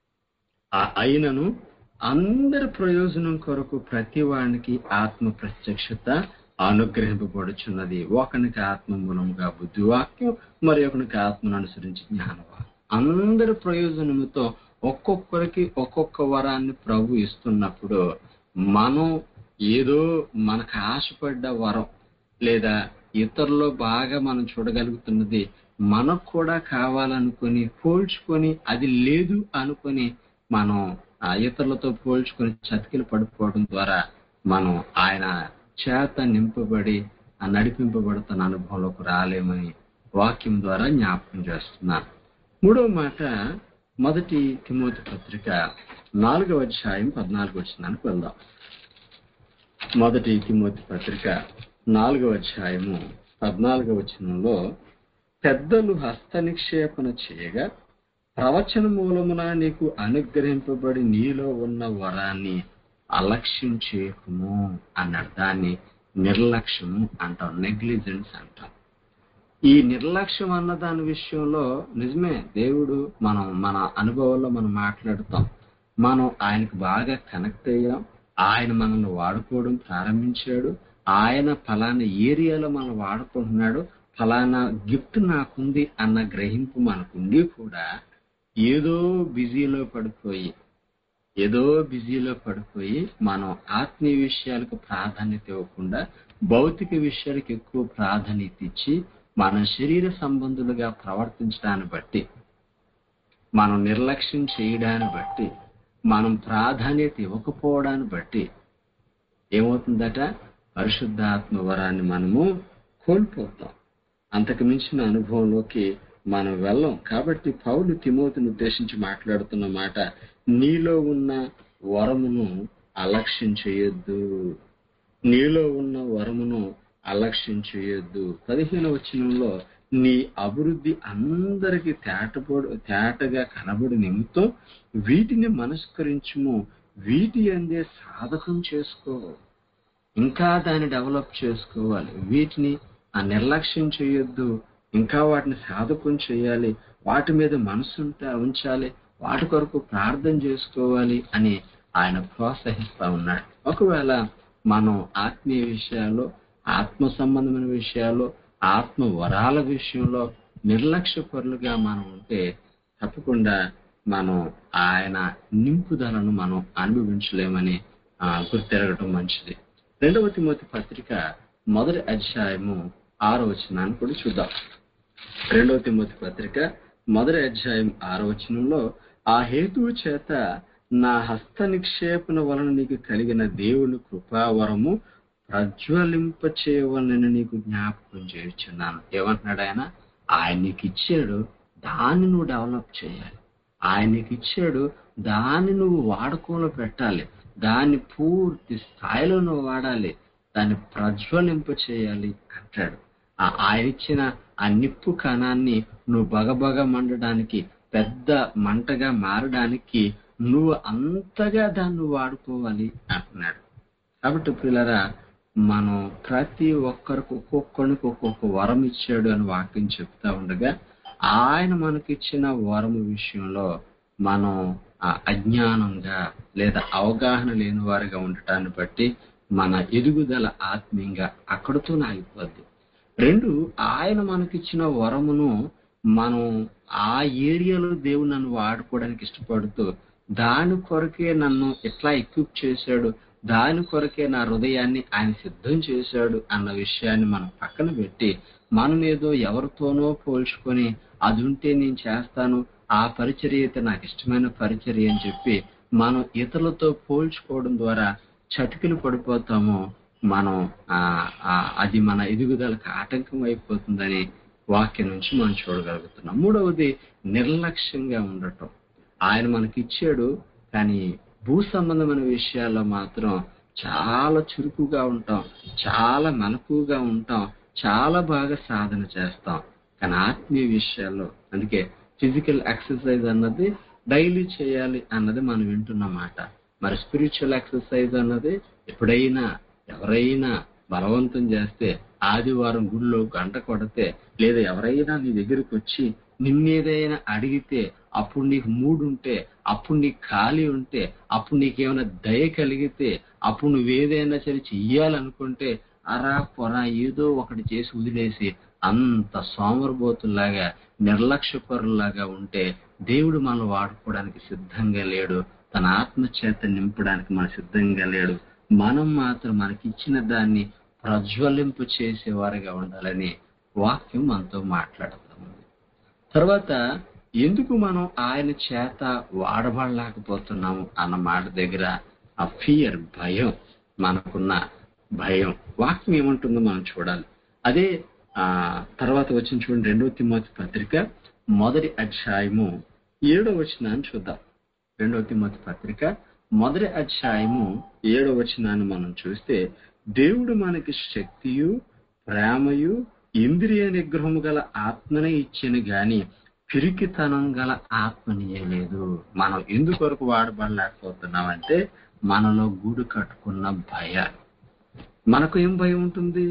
అయినను అందరి ప్రయోజనం కొరకు ప్రతి వానికి ఆత్మ ప్రత్యక్షత అనుగ్రహింపబడుచున్నది ఒకనికి ఆత్మ మూలముగా బుద్ధివాక్యం మరి ఒకనికి ఆత్మను అనుసరించి జ్ఞానవాక్యం అందరి ప్రయోజనముతో ఒక్కొక్కరికి ఒక్కొక్క వరాన్ని ప్రభు ఇస్తున్నప్పుడు మనం ఏదో మనకు ఆశపడ్డ వరం లేదా ఇతరులో బాగా మనం చూడగలుగుతున్నది మనకు కూడా కావాలనుకొని పోల్చుకొని అది లేదు అనుకొని మనం ఆ ఇతరులతో పోల్చుకొని చతికిలు పడిపోవడం ద్వారా మనం ఆయన చేత నింపబడి ఆ నడిపింపబడుతున్న అనుభవంలోకి రాలేమని వాక్యం ద్వారా జ్ఞాపకం చేస్తున్నాను మూడవ మాట మొదటి తిమోతి పత్రిక నాలుగవ అధ్యాయం పద్నాలుగు వచ్చినానికి వెళ్దాం మొదటి తిమోతి పత్రిక నాలుగవ అధ్యాయము పద్నాలుగవ వచనంలో పెద్దలు హస్త నిక్షేపణ చేయగా ప్రవచన మూలమున నీకు అనుగ్రహింపబడి నీలో ఉన్న వరాన్ని అలక్ష్యం చేయకుము అన్నాడు దాన్ని నిర్లక్ష్యము అంటాం నెగ్లిజెన్స్ అంటాం ఈ నిర్లక్ష్యం అన్న దాని విషయంలో నిజమే దేవుడు మనం మన అనుభవంలో మనం మాట్లాడుతాం మనం ఆయనకు బాగా కనెక్ట్ అయ్యాం ఆయన మనల్ని వాడుకోవడం ప్రారంభించాడు ఆయన ఫలానా ఏరియాలో మనం వాడుకుంటున్నాడు ఫలానా గిఫ్ట్ నాకుంది అన్న గ్రహింపు మనకుండి కూడా ఏదో బిజీలో పడిపోయి ఏదో బిజీలో పడిపోయి మనం ఆత్మీయ విషయాలకు ప్రాధాన్యత ఇవ్వకుండా భౌతిక విషయాలకు ఎక్కువ ప్రాధాన్యత ఇచ్చి మన శరీర సంబంధులుగా ప్రవర్తించడాన్ని బట్టి మనం నిర్లక్ష్యం చేయడాన్ని బట్టి మనం ప్రాధాన్యత ఇవ్వకపోవడాన్ని బట్టి ఏమవుతుందట పరిశుద్ధాత్మ వరాన్ని మనము కోల్పోతాం అంతకు మించిన అనుభవంలోకి మనం వెళ్ళం కాబట్టి పౌలు తిమోతిని ఉద్దేశించి మాట్లాడుతున్న మాట నీలో ఉన్న వరమును అలక్ష్యం చేయొద్దు నీలో ఉన్న వరమును అలక్ష్యం చేయొద్దు పదిహేను వచనంలో నీ అభివృద్ధి అందరికి తేటపడు తేటగా కనబడి నిమిత్తం వీటిని మనస్కరించుము వీటి అందే సాధకం చేసుకో ఇంకా దాన్ని డెవలప్ చేసుకోవాలి వీటిని ఆ నిర్లక్ష్యం చేయొద్దు ఇంకా వాటిని సాధకం చేయాలి వాటి మీద మనసు ఉంట- ఉంచాలి వాటి కొరకు ప్రార్థన చేసుకోవాలి అని ఆయన ప్రోత్సహిస్తా ఉన్నాడు ఒకవేళ మనం ఆత్మీయ విషయాల్లో ఆత్మ సంబంధమైన విషయాల్లో ఆత్మ వరాల విషయంలో నిర్లక్ష్య పరులుగా మనం ఉంటే తప్పకుండా మనం ఆయన నింపుదలను మనం అనుభవించలేమని ఆ, గుర్తెరగటం మంచిది రెండవ తిమోతి పత్రిక మొదటి అధ్యాయము ఆరో వచనాన్ని కూడా చూద్దాం రెండవ తిమ్మతి పత్రిక మొదటి అధ్యాయం ఆరో వచనంలో ఆ హేతువు చేత నా హస్త నిక్షేపణ వలన నీకు కలిగిన దేవుని కృపావరము ప్రజ్వలింప చేయవలనని నీకు జ్ఞాపకం చేయుచున్నాను ఏమంటున్నాడు ఆయన ఆయన నీకు ఇచ్చాడు దాన్ని నువ్వు డెవలప్ చేయాలి ఆయన నీకు ఇచ్చాడు దాన్ని నువ్వు వాడుకోలో పెట్టాలి దాన్ని పూర్తి స్థాయిలో నువ్వు వాడాలి దాన్ని ప్రజ్వలింప చేయాలి అంటాడు ఆ ఆయన ఇచ్చిన ఆ నిప్పు కణాన్ని నువ్వు బగబగ మండడానికి పెద్ద మంటగా మారడానికి నువ్వు అంతగా దాన్ని వాడుకోవాలి అంటున్నాడు కాబట్టి పిల్లరా మనం ప్రతి ఒక్కరికి ఒక్కొక్కరికి ఒక్కొక్క వరం ఇచ్చాడు అని వాక్యం చెప్తా ఉండగా ఆయన మనకిచ్చిన వరము విషయంలో మనం ఆ అజ్ఞానంగా లేదా అవగాహన లేని వారిగా ఉండటాన్ని బట్టి మన ఎదుగుదల ఆత్మీయంగా అక్కడితో ఆగిపోద్ది రెండు ఆయన మనకిచ్చిన వరమును మనం ఆ ఏరియాలో దేవుడు నన్ను వాడుకోవడానికి ఇష్టపడుతూ దాని కొరకే నన్ను ఎట్లా ఎక్విప్ చేశాడు దాని కొరకే నా హృదయాన్ని ఆయన సిద్ధం చేశాడు అన్న విషయాన్ని మనం పక్కన పెట్టి మనం ఏదో ఎవరితోనో పోల్చుకొని అది ఉంటే నేను చేస్తాను ఆ పరిచర్య అయితే నాకు ఇష్టమైన పరిచర్య అని చెప్పి మనం ఇతరులతో పోల్చుకోవడం ద్వారా చతికిలు పడిపోతామో మనం ఆ ఆ అది మన ఎదుగుదలకు ఆటంకం అయిపోతుందని వాక్యం నుంచి మనం చూడగలుగుతున్నాం మూడవది నిర్లక్ష్యంగా ఉండటం ఆయన మనకి ఇచ్చాడు కానీ భూ సంబంధమైన విషయాల్లో మాత్రం చాలా చురుకుగా ఉంటాం చాలా మెలకుగా ఉంటాం చాలా బాగా సాధన చేస్తాం కానీ ఆత్మీయ విషయాల్లో అందుకే ఫిజికల్ ఎక్సర్సైజ్ అన్నది డైలీ చేయాలి అన్నది మనం వింటున్న మాట మరి స్పిరిచువల్ ఎక్సర్సైజ్ అన్నది ఎప్పుడైనా ఎవరైనా బలవంతం చేస్తే ఆదివారం గుళ్ళో గంట కొడితే లేదా ఎవరైనా నీ దగ్గరికి వచ్చి నిన్నేదైనా అడిగితే అప్పుడు నీకు మూడు ఉంటే అప్పుడు నీకు ఖాళీ ఉంటే అప్పుడు నీకేమైనా దయ కలిగితే అప్పుడు నువ్వేదైనా సరే చెయ్యాలనుకుంటే అరా పొర ఏదో ఒకటి చేసి వదిలేసి అంత సోమరబోతుల్లాగా నిర్లక్ష్యపరులాగా ఉంటే దేవుడు మనం వాడుకోవడానికి సిద్ధంగా లేడు తన ఆత్మ చేత నింపడానికి మన సిద్ధంగా లేడు మనం మాత్రం మనకి ఇచ్చిన దాన్ని ప్రజ్వలింపు చేసేవారుగా ఉండాలని వాక్యం మనతో మాట్లాడుతుంది తర్వాత ఎందుకు మనం ఆయన చేత వాడబడలేకపోతున్నాము అన్న మాట దగ్గర ఆ ఫియర్ భయం మనకున్న భయం వాక్యం ఏమంటుందో మనం చూడాలి అదే ఆ తర్వాత వచ్చిన చూడండి రెండవ తిమ్మతి పత్రిక మొదటి అధ్యాయము ఏడో వచనాన్ని చూద్దాం రెండవ తిమ్మతి పత్రిక మొదటి అధ్యాయము ఏడో వచనాన్ని మనం చూస్తే దేవుడు మనకి శక్తియు ప్రేమయు ఇంద్రియ నిగ్రహము గల ఆత్మనే ఇచ్చిన గాని పిరికితనం గల ఆత్మనియలేదు మనం ఎందుకొరకు వాడబడలేకపోతున్నామంటే మనలో గూడు కట్టుకున్న భయాలు మనకు ఏం భయం ఉంటుంది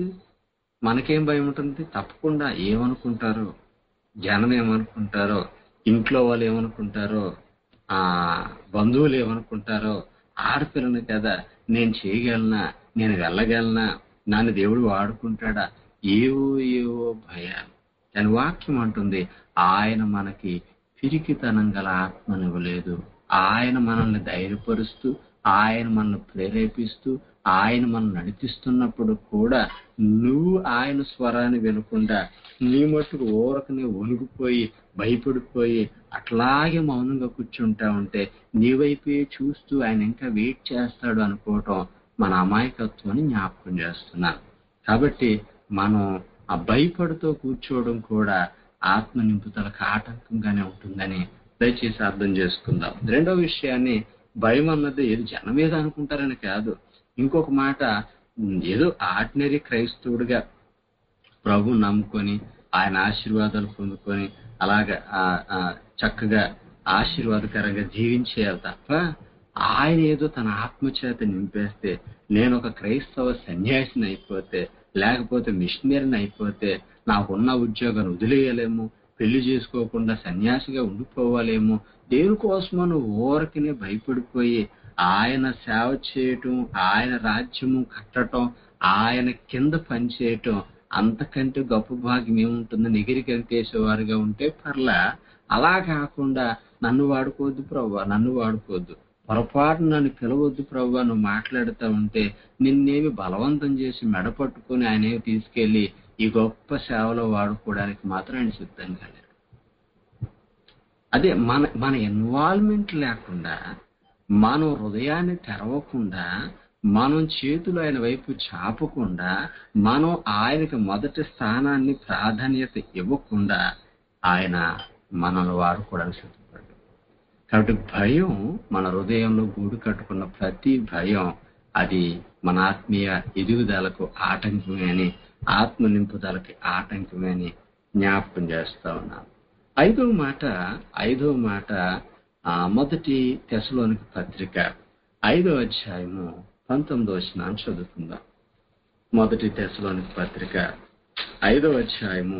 మనకేం భయం ఉంటుంది తప్పకుండా ఏమనుకుంటారో జనం ఏమనుకుంటారో ఇంట్లో వాళ్ళు ఏమనుకుంటారో ఆ బంధువులు ఏమనుకుంటారో ఆడపిల్లని కదా నేను చేయగలనా నేను వెళ్ళగలనా నన్ను దేవుడు వాడుకుంటాడా ఏవో ఏవో భయాలు అని వాక్యం అంటుంది ఆయన మనకి పిరికితనం గల ఆత్మనివ్వలేదు ఆయన మనల్ని ధైర్యపరుస్తూ ఆయన మనల్ని ప్రేరేపిస్తూ ఆయన మనం నడిపిస్తున్నప్పుడు కూడా నువ్వు ఆయన స్వరాన్ని వినకుండా నీ మట్టుకు ఊరకనే వణుకుపోయి భయపడిపోయి అట్లాగే మౌనంగా కూర్చుంటా ఉంటే నీ వైపే చూస్తూ ఆయన ఇంకా వెయిట్ చేస్తాడు అనుకోవటం మన అమాయకత్వాన్ని జ్ఞాపకం చేస్తున్నాను కాబట్టి మనం ఆ భయపడుతూ కూర్చోవడం కూడా ఆత్మ నింపుదలకు ఆటంకంగానే ఉంటుందని దయచేసి అర్థం చేసుకుందాం రెండో విషయాన్ని భయం అన్నది ఏదో జనం ఏదో అనుకుంటారని కాదు ఇంకొక మాట ఉమ్, ఏదో ఆర్డినరీ క్రైస్తవుడిగా ప్రభు నమ్ముకొని ఆయన ఆశీర్వాదాలు పొందుకొని అలాగా ఆ- ఆ చక్కగా ఆశీర్వాదకరంగా జీవించేయాలి తప్ప ఆయన ఏదో తన ఆత్మ చేత నింపేస్తే నేను ఒక క్రైస్తవ సన్యాసిని అయిపోతే లేకపోతే మిషనరీని అయిపోతే నాకున్న ఉద్యోగాన్ని వదిలేయలేము పెళ్లి చేసుకోకుండా సన్యాసిగా ఉండిపోవాలేమో దేనికోసమో నువ్వు ఊరకనే భయపడిపోయి ఆయన సేవ చేయటం ఆయన రాజ్యము కట్టటం ఆయన కింద పనిచేయటం అంతకంటే గొప్ప భాగ్యం ఏముంటుందని ఎగిరి గంతేసేవారుగా ఉంటే పర్లా అలా కాకుండా నన్ను వాడుకోవద్దు ప్రభు నన్ను వాడుకోవద్దు పొరపాటు నన్ను పిలవద్దు ప్రభు నువ్వు మాట్లాడుతూ ఉంటే నిన్నేమి బలవంతం చేసి మెడ పట్టుకొని ఆయన ఏమి తీసుకెళ్లి ఈ గొప్ప సేవలో వాడుకోవడానికి మాత్రం ఆయన సిద్ధంగా లేడు అదే మన మన ఇన్వాల్వ్మెంట్ లేకుండా మనం హృదయాన్ని తెరవకుండా మనం చేతులు ఆయన వైపు చాపకుండా మనం ఆయనకి మొదటి స్థానాన్ని ప్రాధాన్యత ఇవ్వకుండా ఆయన మనల్ని వాడుకోవడానికి సిద్ధపడ్డాడు కాబట్టి భయం మన హృదయంలో గూడు కట్టుకున్న ప్రతి భయం అది మన ఆత్మీయ ఎదుగుదలకు ఆటంకమే అని ఆత్మ నింపుదలకి ఆటంకమే అని జ్ఞాపకం చేస్తా ఉన్నాను ఐదవ మాట ఐదవ మాట ఆ, మొదటి తెశలోనికి పత్రిక ఐదవ అధ్యాయము పంతొమ్మిదో వచ్చిన చదువుకుందాం మొదటి తెశలోనికి పత్రిక ఐదవ అధ్యాయము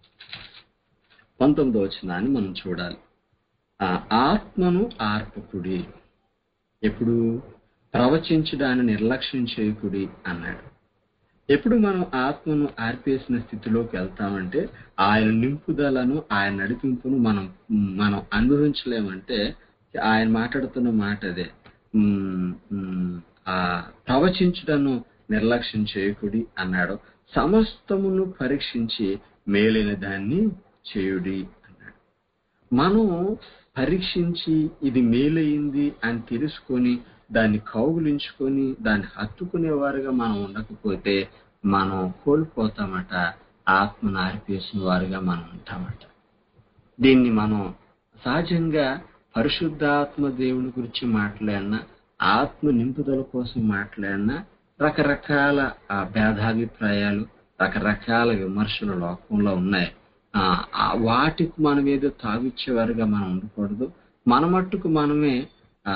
పంతొమ్మిదో వచ్చినాన్ని మనం చూడాలి ఆ ఆత్మను ఆర్పకుడి ఎప్పుడు ప్రవచించడాన్ని నిర్లక్ష్యం చేయకుడి అన్నాడు ఎప్పుడు మనం ఆత్మను ఆర్పేసిన స్థితిలోకి వెళ్తామంటే ఆయన నింపుదలను ఆయన నడిపింపును మనం మనం అనుభవించలేమంటే ఆయన మాట్లాడుతున్న మాట అదే ఉమ్, ఉమ్, ఆ ప్రవచించడను నిర్లక్ష్యం చేయకుడి అన్నాడు సమస్తమును పరీక్షించి మేలైన దాన్ని చేయుడి అన్నాడు మనం పరీక్షించి ఇది మేలైంది అని తెలుసుకొని దాన్ని కౌగులించుకొని దాన్ని హత్తుకునేవారుగా మనం ఉండకపోతే మనం కోల్పోతామట ఆత్మను ఆరిపేసిన వారుగా మనం ఉంటామట దీన్ని మనం సహజంగా పరిశుద్ధాత్మ దేవుని గురించి మాట్లాడినా ఆత్మ నింపుదల కోసం మాట్లాడినా రకరకాల ఆ భేదాభిప్రాయాలు రకరకాల విమర్శలు లోకంలో ఉన్నాయి ఆ, ఆ వాటికి మనం ఏదో తాగిచ్చేవారుగా మనం ఉండకూడదు మన మట్టుకు మనమే ఆ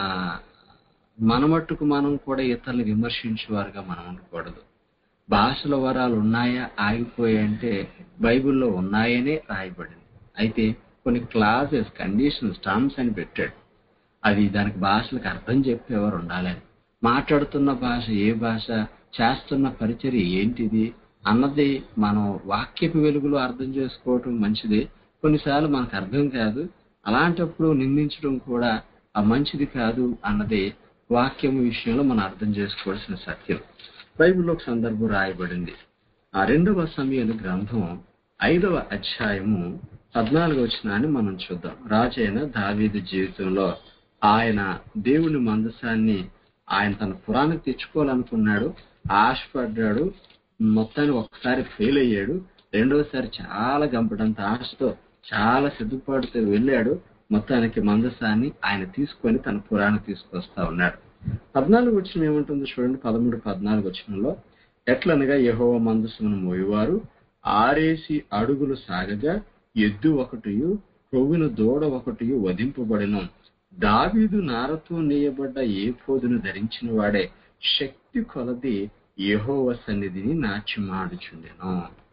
మన మట్టుకు మనం కూడా ఇతరులు విమర్శించేవారుగా మనం ఉండకూడదు భాషల వరాలు ఉన్నాయా ఆగిపోయాయంటే బైబిల్లో ఉన్నాయనే రాయబడింది అయితే కొన్ని క్లాసెస్ కండిషన్స్ టర్మ్స్ అని పెట్టాడు అది దానికి భాషలకు అర్థం చెప్పేవారు ఉండాలని మాట్లాడుతున్న భాష ఏ భాష చేస్తున్న పరిచర్య ఏంటిది అన్నది మనం వాక్యపు వెలుగులో అర్థం చేసుకోవటం మంచిది కొన్నిసార్లు మనకు అర్థం కాదు అలాంటప్పుడు నిందించడం కూడా ఆ మంచిది కాదు అన్నది వాక్యం విషయంలో మనం అర్థం చేసుకోవాల్సిన సత్యం బైబిల్లో ఒక సందర్భం రాయబడింది ఆ రెండవ సమయాల గ్రంథం ఐదవ అధ్యాయము పద్నాలుగు వచ్చినాన్ని మనం చూద్దాం రాజైన దావీదు జీవితంలో ఆయన దేవుని మందసాన్ని ఆయన తన పురాణం తెచ్చుకోవాలనుకున్నాడు ఆశపడ్డాడు మొత్తాన్ని ఒకసారి ఫెయిల్ అయ్యాడు రెండోసారి చాలా గంపడంత ఆశతో చాలా సిద్ధపాటుతో వెళ్ళాడు మొత్తానికి మందసాన్ని ఆయన తీసుకొని తన పురాణం తీసుకొస్తా ఉన్నాడు పద్నాలుగు వచ్చిన ఏముంటుందో చూడండి పదమూడు పద్నాలుగు వచ్చినంలో ఎట్లనగా యహోవ మందసమును మోయువారు ఆరేసి అడుగులు సాగగా ఎద్దు ఒకటియు కొవ్వున దూడ ఒకటియు వధింపబడిన దావీదు నారతో నేయబడ్డ ఏ పోదును ధరించిన వాడే శక్తి కొలది యహోవ సన్నిధిని నాట్యమాడుచుండెను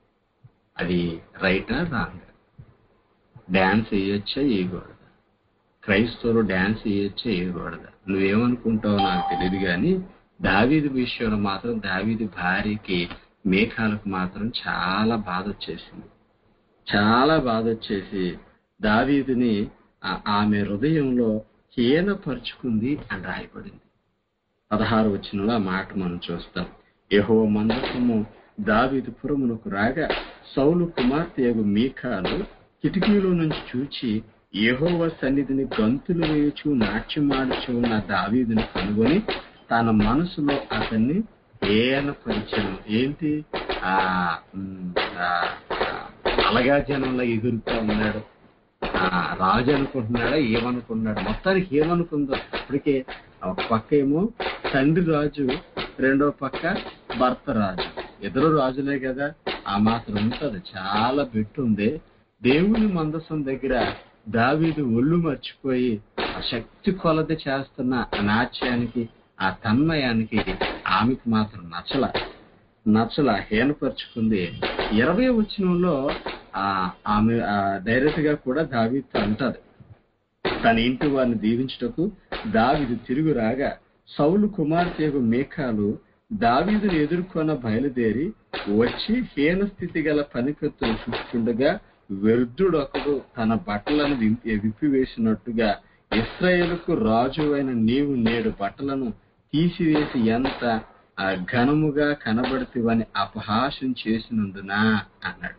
అది రైటా రాంగ్ డాన్స్ వేయొచ్చా వేయకూడదా క్రైస్తవులు డాన్స్ వేయొచ్చా వేయకూడదా నువ్వేమనుకుంటావో నాకు తెలియదు కానీ దావీదు విషయంలో మాత్రం దావీదు భార్యకి మేఘాలకు మాత్రం చాలా బాధ వచ్చేసింది చాలా బాధ వచ్చేసి దావీదుని ఆ- ఆమె హృదయంలో హీనపరుచుకుంది అని రాయబడింది పదహారు వచనంలో ఆ మాట మనం చూస్తాం యహో మందసము దావీదు పురమునకు రాగా సౌలు కుమార్తె యగు మీకాలు కిటికీలో నుంచి చూచి యెహోవా సన్నిధిని గంతులు వేయచు నాట్యమాడుచు ఉన్న దావీదుని కనుగొని తన మనసులో అతన్ని ఏనపరిచను ఏంటి ఆ ఉమ్, ఆ, ఆ, అలగా జనంలో ఎగురుతా ఉన్నాడు ఆ, రాజు అనుకుంటున్నాడా ఏమనుకున్నాడు మొత్తానికి ఏమనుకుందో అప్పటికే ఒక పక్క ఏమో తండ్రి రాజు రెండో పక్క భర్త రాజు ఇద్దరు రాజులే కదా ఆ మాత్రం ఉంటది చాలా ఉంది దేవుని మందసం దగ్గర దావీదు ఒళ్ళు మర్చిపోయి ఆ శక్తి కొలది చేస్తున్న ఆ నాట్యానికి ఆ తన్మయానికి ఆమెకు మాత్రం నచ్చల నచ్చల హీనపరుచుకుంది ఇరవై వచనంలో ఆ ఆమె డైరెక్ట్ గా కూడా దావీతో అంటది తన ఇంటి వారిని దీవించుటకు దావీదు తిరుగు రాగా సౌలు కుమార్తె యొక్క మేఘాలు దావీదును ఎదుర్కొన్న బయలుదేరి వచ్చి హీన స్థితి గల పనికత్తులు చూస్తుండగా వ్యర్థుడొకడు తన బట్టలను విప్పి విప్పివేసినట్టుగా ఇస్రాయేలుకు రాజు అయిన నీవు నేడు బట్టలను తీసివేసి ఎంత ఆ ఘనముగా కనబడుతువని అపహాసం చేసినందునా అన్నాడు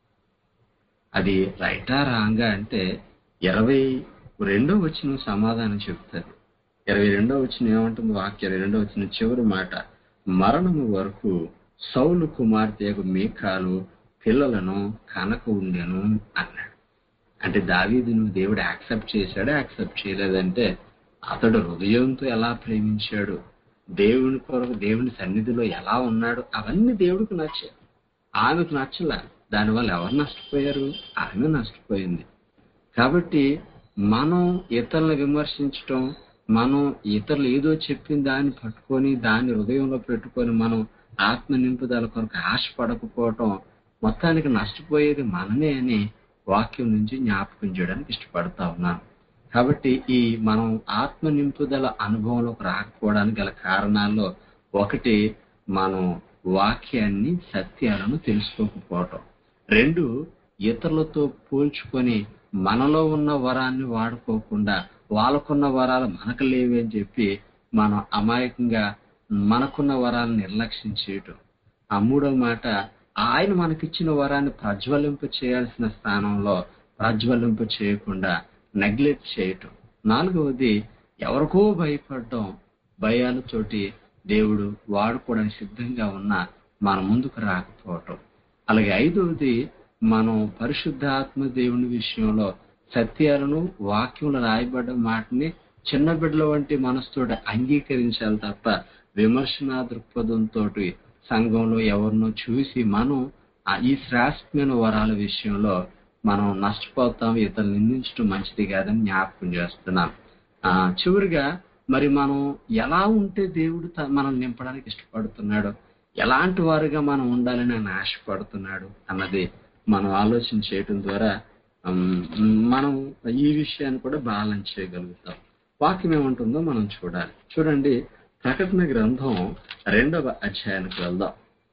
అది రైటా రాంగా అంటే ఇరవై రెండో వచ్చిన సమాధానం చెప్తారు ఇరవై రెండో వచ్చిన ఏమంటుంది వాక్యం ఇరవై రెండో వచ్చిన చివరి మాట మరణము వరకు సౌలు కుమార్తె మీకాలు పిల్లలను కనక ఉండెను అన్నాడు అంటే దావీదును దేవుడు యాక్సెప్ట్ చేశాడు యాక్సెప్ట్ చేయలేదంటే అతడు హృదయంతో ఎలా ప్రేమించాడు దేవుని కొరకు దేవుని సన్నిధిలో ఎలా ఉన్నాడు అవన్నీ దేవుడికి నచ్చాయి ఆమెకు నచ్చలా దానివల్ల ఎవరు నష్టపోయారు ఆమె నష్టపోయింది కాబట్టి మనం ఇతరులను విమర్శించటం మనం ఇతరులు ఏదో చెప్పిన దాన్ని పట్టుకొని దాన్ని హృదయంలో పెట్టుకొని మనం ఆత్మ నింపుదల కొరకు ఆశపడకపోవటం మొత్తానికి నష్టపోయేది మనమే అని వాక్యం నుంచి జ్ఞాపకం చేయడానికి ఇష్టపడతా ఉన్నాను కాబట్టి ఈ మనం ఆత్మ నింపుదల అనుభవంలోకి రాకపోవడానికి గల కారణాల్లో ఒకటి మనం వాక్యాన్ని సత్యాలను తెలుసుకోకపోవటం రెండు ఇతరులతో పోల్చుకొని మనలో ఉన్న వరాన్ని వాడుకోకుండా వాళ్ళకున్న వరాలు మనకు లేవే అని చెప్పి మనం అమాయకంగా మనకున్న వరాలను నిర్లక్ష్యం చేయటం ఆ మూడో మాట ఆయన మనకిచ్చిన వరాన్ని ప్రజ్వలింప చేయాల్సిన స్థానంలో ప్రజ్వలింప చేయకుండా నెగ్లెక్ట్ చేయటం నాలుగవది ఎవరికో భయపడటం భయాలతోటి దేవుడు వాడుకోవడానికి సిద్ధంగా ఉన్న మన ముందుకు రాకపోవటం అలాగే ఐదవది మనం పరిశుద్ధాత్మ దేవుని విషయంలో సత్యాలను వాక్యంలో రాయబడ్డ మాటని చిన్న బిడ్డల వంటి మనసుతోటి అంగీకరించాలి తప్ప విమర్శనా దృక్పథంతో సంఘంలో ఎవరినో చూసి మనం ఆ ఈ శ్రేష్టమైన వరాల విషయంలో మనం నష్టపోతాం ఇతరులు నిందించడం మంచిది కాదని జ్ఞాపకం చేస్తున్నాం ఆ చివరిగా మరి మనం ఎలా ఉంటే దేవుడు త- మనల్ని నింపడానికి ఇష్టపడుతున్నాడు ఎలాంటి వారుగా మనం ఉండాలని ఆయన ఆశపడుతున్నాడు అన్నది మనం ఆలోచన చేయటం ద్వారా ఉమ్, మనం ఈ విషయాన్ని కూడా బ్యాలెన్స్ చేయగలుగుతాం వాక్యం ఏముంటుందో మనం చూడాలి చూడండి ప్రకటన గ్రంథం రెండవ అధ్యాయానికి వెళ్దాం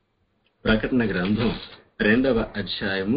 ప్రకటన గ్రంథం రెండవ అధ్యాయము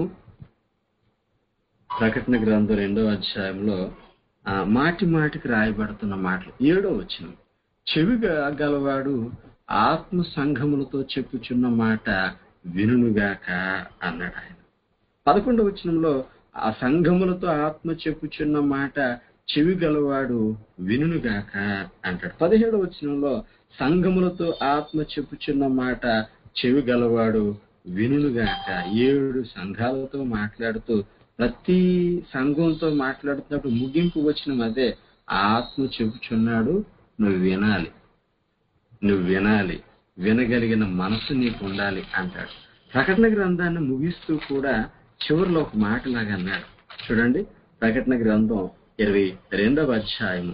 ప్రకటన గ్రంథం రెండవ అధ్యాయంలో ఆ, మాటి మాటికి రాయబడుతున్న మాటలు ఏడో వచ్చిన చెవిగా గలవాడు ఆత్మ సంఘములతో చెప్పుచున్న మాట వినుగాక అన్నాడు ఆయన పదకొండవ వచనంలో ఆ సంఘములతో ఆత్మ చెప్పుచున్న మాట చెవి గలవాడు వినుగాక అంటాడు పదిహేడవ వచనంలో సంఘములతో ఆత్మ చెప్పుచున్న మాట చెవి గలవాడు వినుగాక ఏడు సంఘాలతో మాట్లాడుతూ ప్రతి సంఘంతో మాట్లాడుతున్నప్పుడు ముగింపు వచ్చిన అదే ఆ ఆత్మ చెప్పుచున్నాడు నువ్వు వినాలి నువ్వు వినాలి వినగలిగిన మనసు నీకు ఉండాలి అంటాడు ప్రకటన గ్రంథాన్ని ముగిస్తూ కూడా చివరిలో ఒక మాట లాగా అన్నాడు చూడండి ప్రకటన గ్రంథం ఇరవై రెండవ అధ్యాయము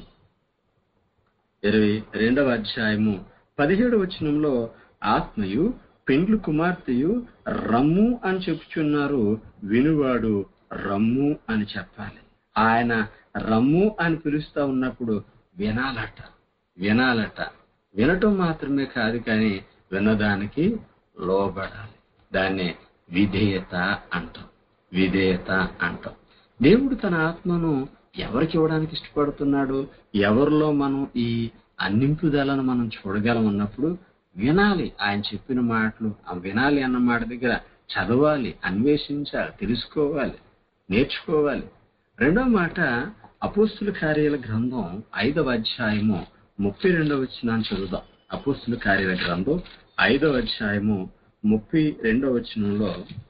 ఇరవై రెండవ అధ్యాయము పదిహేడు వచనంలో ఆత్మయు పెండ్లు కుమార్తెయు రమ్ము అని చెప్పుచున్నారు వినువాడు రమ్ము అని చెప్పాలి ఆయన రమ్ము అని పిలుస్తా ఉన్నప్పుడు వినాలట వినాలట వినటం మాత్రమే కాదు కానీ వినదానికి లోబడాలి దాన్ని విధేయత అంటాం విధేయత అంటాం దేవుడు తన ఆత్మను ఎవరికి ఇవ్వడానికి ఇష్టపడుతున్నాడు ఎవరిలో మనం ఈ అన్నింపుదలను మనం చూడగలం అన్నప్పుడు వినాలి ఆయన చెప్పిన మాటలు ఆ వినాలి అన్న మాట దగ్గర చదవాలి అన్వేషించాలి తెలుసుకోవాలి నేర్చుకోవాలి రెండో మాట అపోస్తుల కార్యాల గ్రంథం ఐదవ అధ్యాయము ముప్పై రెండవ వచనాన్ని చదువుదాం అపోస్తుల కార్యాల గ్రంథం ఐదవ అధ్యాయము ముప్పై రెండవ వచనంలో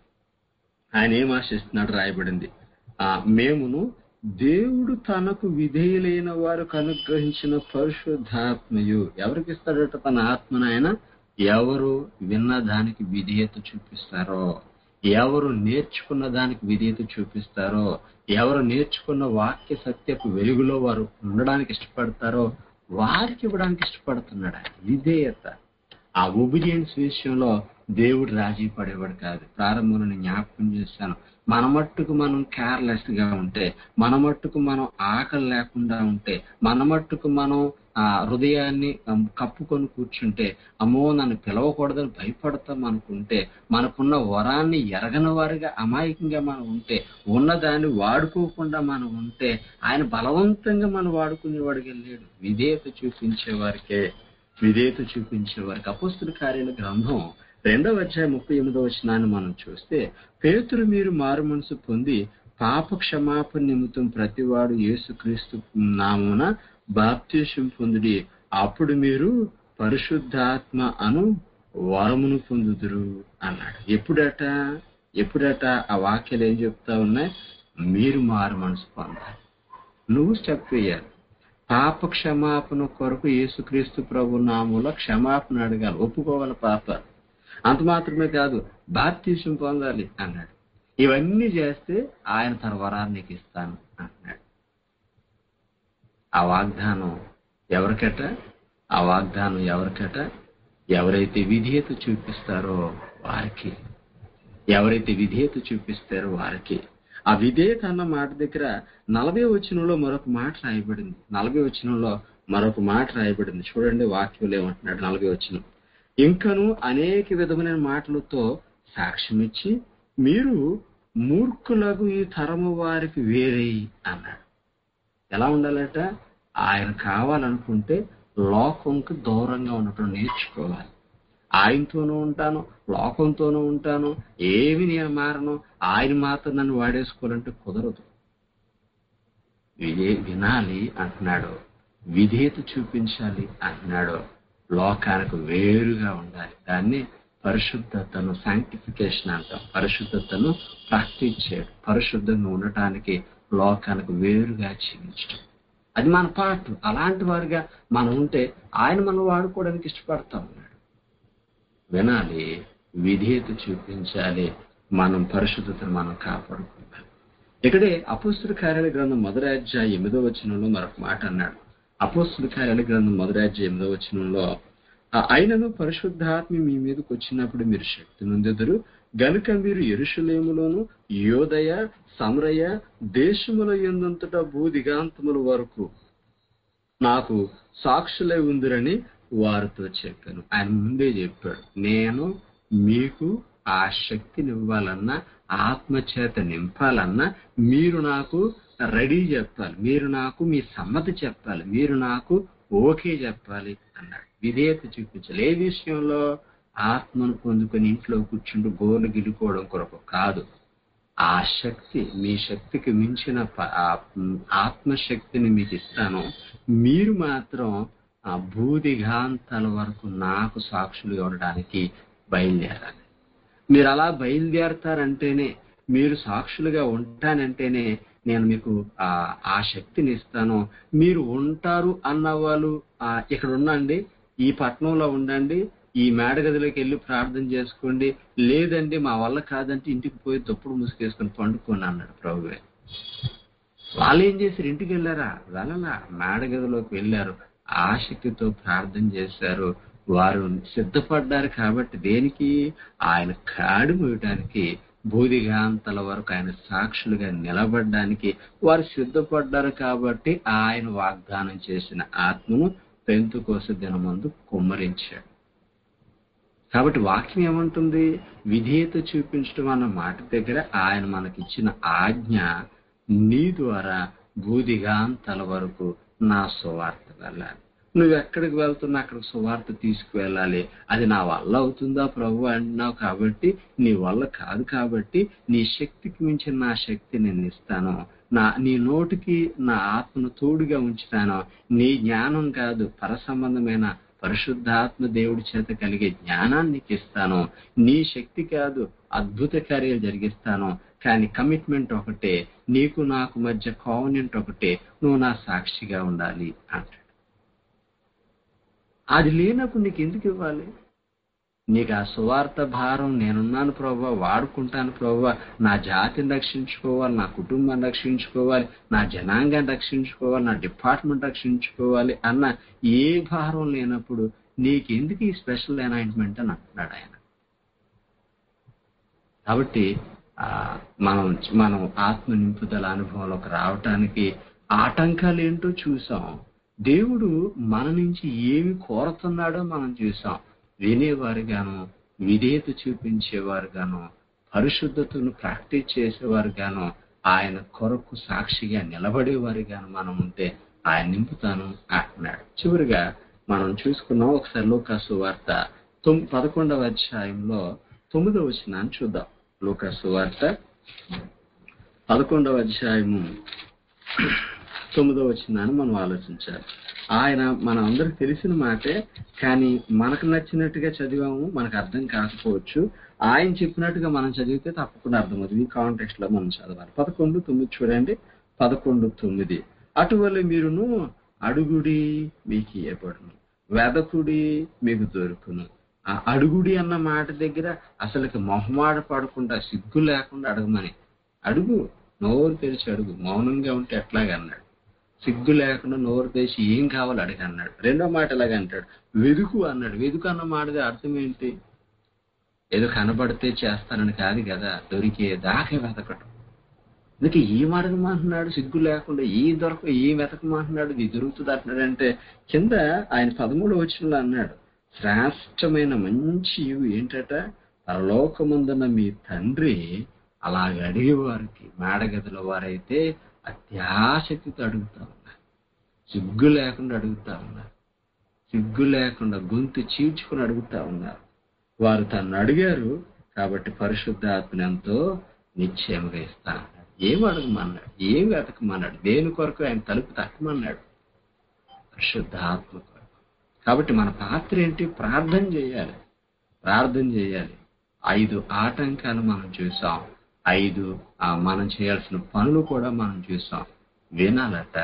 ఆయన ఏం ఆశిస్తున్నాడు రాయబడింది ఆ మేమును దేవుడు తనకు విధేయులైన వారికి అనుగ్రహించిన పరిశుద్ధాత్మయు ఎవరికి ఇస్తాడట తన ఆత్మను ఆయన ఎవరు విన్న దానికి విధేయత చూపిస్తారో ఎవరు నేర్చుకున్న దానికి విధేయత చూపిస్తారో ఎవరు నేర్చుకున్న వాక్య సత్యపు వెలుగులో వారు ఉండడానికి ఇష్టపడతారో వారికి ఇవ్వడానికి ఇష్టపడుతున్నాడు ఆయన విధేయత ఆ ఒబిడియన్స్ విషయంలో దేవుడు రాజీ పడేవాడు కాదు ప్రారంభంలో నేను జ్ఞాపకం చేశాను మన మట్టుకు మనం కేర్లెస్ గా ఉంటే మన మట్టుకు మనం ఆకలి లేకుండా ఉంటే మన మట్టుకు మనం ఆ హృదయాన్ని um, కప్పుకొని కూర్చుంటే అమ్మో నన్ను పిలవకూడదని భయపడతాం అనుకుంటే మనకున్న వరాన్ని ఎరగని వారిగా అమాయకంగా మనం ఉంటే ఉన్నదాన్ని వాడుకోకుండా మనం ఉంటే ఆయన బలవంతంగా మనం వాడుకునేవాడికి లేడు విధేయత చూపించే వారికే విధేయత చూపించే వారికి అపోస్తుల కార్యాల గ్రంథం రెండవ అధ్యాయం ముప్పై ఎనిమిదవ వచనాన్ని మనం చూస్తే పేతురు మీరు మారు మనసు పొంది పాప క్షమాపణ నిమిత్తం ప్రతివాడు యేసుక్రీస్తు నామున బాప్తీసం పొందుడి అప్పుడు మీరు పరిశుద్ధాత్మ అను వరమును పొందుదురు అన్నాడు ఎప్పుడట ఎప్పుడట ఆ వాక్యాలు ఏం చెప్తా ఉన్నాయి మీరు మారు మనసు పొందాలి నువ్వు స్టెప్ వేయాలి పాప క్షమాపణ కొరకు యేసుక్రీస్తు ప్రభు నామంలో క్షమాపణ అడగాలి ఒప్పుకోవాలి పాప అంత మాత్రమే కాదు బాప్తీసం పొందాలి అన్నాడు ఇవన్నీ చేస్తే ఆయన తన వరాన్ని నీకు ఇస్తాను అన్నాడు ఆ వాగ్దానం ఎవరికట ఆ వాగ్దానం ఎవరికట ఎవరైతే విధేయత చూపిస్తారో వారికి ఎవరైతే విధేయత చూపిస్తారో వారికి ఆ విధేయత అన్న మాట దగ్గర నలభై వచనంలో మరొక మాట రాయబడింది నలభై వచనంలో మరొక మాట రాయబడింది చూడండి వాక్యంలో ఏమంటున్నాడు నలభై వచనం ఇంకను అనేక విధమైన మాటలతో సాక్ష్యమిచ్చి మీరు మూర్ఖులకు ఈ తరము వారికి వేరే అన్నాడు ఎలా ఉండాలట ఆయన కావాలనుకుంటే లోకంకు దూరంగా ఉండటం నేర్చుకోవాలి ఆయనతోనూ ఉంటాను లోకంతోనూ ఉంటాను ఏమి నేను మారను ఆయన మాత్రం నన్ను వాడేసుకోవాలంటే కుదరదు విధే వినాలి అంటున్నాడు విధేయత చూపించాలి అంటున్నాడు లోకానికి వేరుగా ఉండాలి దాన్ని పరిశుద్ధతను శాంక్టిఫికేషన్ అంటాం పరిశుద్ధతను ప్రాక్టీస్ చేయడం పరిశుద్ధంగా ఉండటానికి లోకానికి వేరుగా జీవించడం అది మన పాటు అలాంటి వారిగా మనం ఉంటే ఆయన మనం వాడుకోవడానికి ఇష్టపడతా ఉన్నాడు వినాలి విధేయత చూపించాలి మనం పరిశుద్ధతను మనం కాపాడుకోవాలి ఇక్కడే అపోస్తుల కార్యాల గ్రంథం మొదటి అధ్యాయ ఎనిమిదో వచనంలో మరొక మాట అన్నాడు అపోస్తుల కార్యాల గ్రంథం మొదటి అధ్యాయ ఎనిమిదో వచనంలో ఆ అయినను పరిశుద్ధాత్మ మీ మీదకి వచ్చినప్పుడు మీరు శక్తి నొందెదరు గనుక మీరు ఎరుషలేములోను యోదయ సమరయ దేశముల ఎందంతటా భూదిగాంతముల వరకు నాకు సాక్షులై ఉందిరని వారితో చెప్పాను ఆయన ముందే చెప్పాడు నేను మీకు ఆ శక్తిని ఇవ్వాలన్నా ఆత్మచేత నింపాలన్నా మీరు నాకు రెడీ చెప్పాలి మీరు నాకు మీ సమ్మతి చెప్పాలి మీరు నాకు ఓకే చెప్పాలి అన్నాడు విధేయత చూపించాలి ఏ విషయంలో ఆత్మను పొందుకొని ఇంట్లో కూర్చుంటూ గోర్లు గిలుకోవడం కొరకు కాదు ఆ శక్తి మీ శక్తికి మించిన ప- ఆ ఆత్మశక్తిని మీకు ఇస్తాను మీరు మాత్రం ఆ భూదిగాంతాల వరకు నాకు సాక్షులుగా ఉండడానికి బయలుదేరాలి మీరు అలా బయలుదేరతారంటేనే మీరు సాక్షులుగా ఉంటానంటేనే నేను మీకు ఆ ఆ శక్తిని ఇస్తాను మీరు ఉంటారు అన్న వాళ్ళు ఆ, ఇక్కడ ఉండండి ఈ పట్టణంలో ఉండండి ఈ మేడగదిలోకి వెళ్ళి ప్రార్థన చేసుకోండి లేదండి మా వల్ల కాదంటే ఇంటికి పోయి తప్పుడు ముసుగేసుకొని పండుకోండి అన్నాడు ప్రభువే వాళ్ళు ఏం చేశారు ఇంటికి వెళ్ళారా వెళ్ళలా మేడగదిలోకి వెళ్ళారు ఆసక్తితో ప్రార్థన చేశారు వారు సిద్ధపడ్డారు కాబట్టి దేనికి ఆయన కాడి మోయడానికి భూదిగాంతల వరకు ఆయన సాక్షులుగా నిలబడడానికి వారు సిద్ధపడ్డారు కాబట్టి ఆయన వాగ్దానం చేసిన ఆత్మను పెంతుకోస దినమందు కుమ్మరించాడు కాబట్టి వాక్యం ఏమంటుంది విధేయత చూపించడం అన్న మాట దగ్గర ఆయన మనకిచ్చిన ఆజ్ఞ నీ ద్వారా భూదిగాంతల వరకు నా సువార్త వెళ్ళాలి నువ్వు ఎక్కడికి వెళ్తున్నా అక్కడికి సువార్త తీసుకువెళ్ళాలి అది నా వల్ల అవుతుందా ప్రభు అంటున్నావు కాబట్టి నీ వల్ల కాదు కాబట్టి నీ శక్తికి మించిన నా శక్తి నేను ఇస్తాను నా నీ నోటికి నా ఆత్మను తోడుగా ఉంచుతాను నీ జ్ఞానం కాదు పరసంబంధమైన పరిశుద్ధాత్మ దేవుడి చేత కలిగే జ్ఞానాన్ని నీకు ఇస్తాను నీ శక్తి కాదు అద్భుత కార్యాలు జరిగిస్తాను కానీ కమిట్మెంట్ ఒకటే నీకు నాకు మధ్య కావనెంట్ ఒకటే నువ్వు నా సాక్షిగా ఉండాలి అంటాడు అది లేనప్పుడు నీకు ఎందుకు ఇవ్వాలి నీకు ఆ సువార్త భారం నేనున్నాను ప్రభావ వాడుకుంటాను ప్రభావ నా జాతిని రక్షించుకోవాలి నా కుటుంబాన్ని రక్షించుకోవాలి నా జనాంగాన్ని రక్షించుకోవాలి నా డిపార్ట్మెంట్ రక్షించుకోవాలి అన్న ఏ భారం లేనప్పుడు నీకెందుకు ఈ స్పెషల్ అనాయింట్మెంట్ అని అంటున్నాడు ఆయన కాబట్టి ఆ, మనం మనం ఆత్మ నింపుదల అనుభవంలోకి రావటానికి ఆటంకాలు ఏంటో చూసాం దేవుడు మన నుంచి ఏమి కోరుతున్నాడో మనం చూసాం వినేవారుగాను విధేయత చూపించేవారుగాను పరిశుద్ధతను ప్రాక్టీస్ చేసేవారుగాను ఆయన కొరకు సాక్షిగా నిలబడేవారుగాను మనం ఉంటే ఆయన నింపుతాను అంటున్నాడు చివరిగా మనం చూసుకున్నాం ఒకసారి లోకాసు వార్త తొమ్ పదకొండవ అధ్యాయంలో తొమ్మిదవ వచనాన్ని చూద్దాం లోకాసు వార్త పదకొండవ అధ్యాయము తొమ్మిదవ వచనాన్ని మనం ఆలోచించాలి ఆయన మన అందరికి తెలిసిన మాటే కానీ మనకు నచ్చినట్టుగా చదివాము మనకు అర్థం కాకపోవచ్చు ఆయన చెప్పినట్టుగా మనం చదివితే తప్పకుండా అర్థమవుతుంది ఈ కాంటెక్స్ట్ లో మనం చదవాలి పదకొండు తొమ్మిది చూడండి పదకొండు తొమ్మిది అటువల్ల మీరును అడుగుడి మీకు ఇవ్వబడును వెదకుడి మీకు దొరుకును ఆ అడుగుడి అన్న మాట దగ్గర అసలుకి మొహమాట పడకుండా సిగ్గు లేకుండా అడగమని అడుగు నోరు తెరిచి అడుగు మౌనంగా ఉంటే ఎట్లాగా అన్నాడు సిగ్గు లేకుండా నోరు తెరిచి ఏం కావాలి అడిగి అన్నాడు రెండో మాట ఇలాగ అంటాడు వెదుకు అన్నాడు వెదుకు అన్న మాటది అర్థం ఏంటి ఏదో కనబడితే చేస్తానని కాదు కదా దొరికే దాకా వెతకటం అందుకే ఏం అడగమంటున్నాడు సిగ్గు లేకుండా ఏం దొరక ఏం వెతకమంటున్నాడు ఇది దొరుకుతుంది అంటున్నాడు అంటే కింద ఆయన పదమూడు వచనంలో అన్నాడు శ్రేష్టమైన మంచి ఇవి ఏంటట పరలోకముందున్న మీ తండ్రి అలాగ అడిగేవారికి మేడగదిలో వారైతే అత్యాసక్తితో అడుగుతా ఉన్నారు సిగ్గు లేకుండా అడుగుతా ఉన్నారు సిగ్గు లేకుండా గొంతు చీల్చుకుని అడుగుతా ఉన్నారు వారు తను అడిగారు కాబట్టి పరిశుద్ధాత్మని ఎంతో నిశ్చయముగా ఇస్తా అన్నాడు ఏం అడగమన్నాడు ఏం వెతకమన్నాడు దేని కొరకు ఆయన తలుపు తక్కమన్నాడు పరిశుద్ధాత్మ కొరకు కాబట్టి మన పాత్ర ఏంటి ప్రార్థన చేయాలి ప్రార్థన చేయాలి ఐదు ఆటంకాలు మనం చూసాం ఐదు ఆ, మనం చేయాల్సిన పనులు కూడా మనం చూసాం వినాలట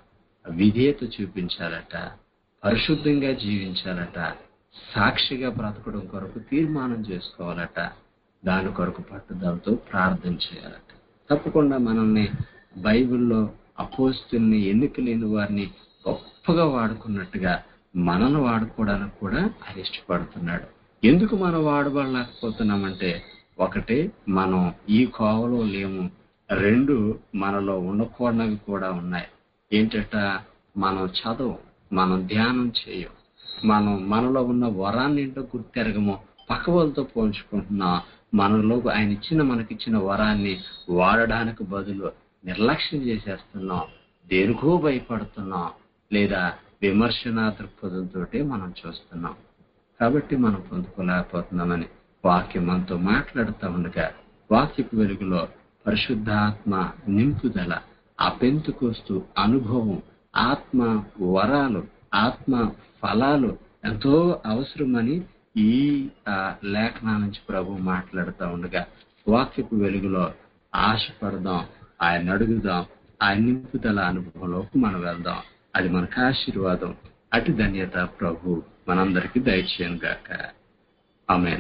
విధేయత చూపించాలట పరిశుద్ధంగా జీవించాలట సాక్షిగా బ్రతకడం కొరకు తీర్మానం చేసుకోవాలట దాని కొరకు పట్టుదలతో ప్రార్థన చేయాలట తప్పకుండా మనల్ని బైబిల్లో అపోస్తుల్ని ఎన్నిక లేని వారిని గొప్పగా వాడుకున్నట్టుగా మనల్ని వాడుకోవడానికి కూడా ఆయన ఇష్టపడుతున్నాడు ఎందుకు మనం వాడబడలేకపోతున్నామంటే ఒకటి మనం ఈ కోవలో లేము రెండు మనలో ఉండకూడనివి కూడా ఉన్నాయి ఏంటట మనం చదవం మనం ధ్యానం చేయం మనం మనలో ఉన్న వరాన్ని ఏంటో గుర్తెరగము పక్క వాళ్ళతో పోల్చుకుంటున్నాం మనలో ఆయన ఇచ్చిన మనకిచ్చిన వరాన్ని వాడడానికి బదులు నిర్లక్ష్యం చేసేస్తున్నాం దేనికో భయపడుతున్నాం లేదా విమర్శనా దృక్పథంతో మనం చూస్తున్నాం కాబట్టి మనం పొందుకోలేకపోతున్నామని వాక్యం మనతో మాట్లాడుతూ ఉండగా వాక్యపు వెలుగులో పరిశుద్ధాత్మ నింపుదల ఆ పెంతుకొస్తూ అనుభవం ఆత్మ వరాలు ఆత్మ ఫలాలు ఎంతో అవసరమని ఈ ఆ, లేఖనా నుంచి ప్రభు మాట్లాడుతూ ఉండగా వాక్యపు వెలుగులో ఆశపడదాం ఆయన అడుగుదాం ఆయన నింపుదల అనుభవంలోకి మనం వెళ్దాం అది మనకు ఆశీర్వాదం అటు ధన్యత ప్రభు మనందరికీ దయచేయను గాక ఆమె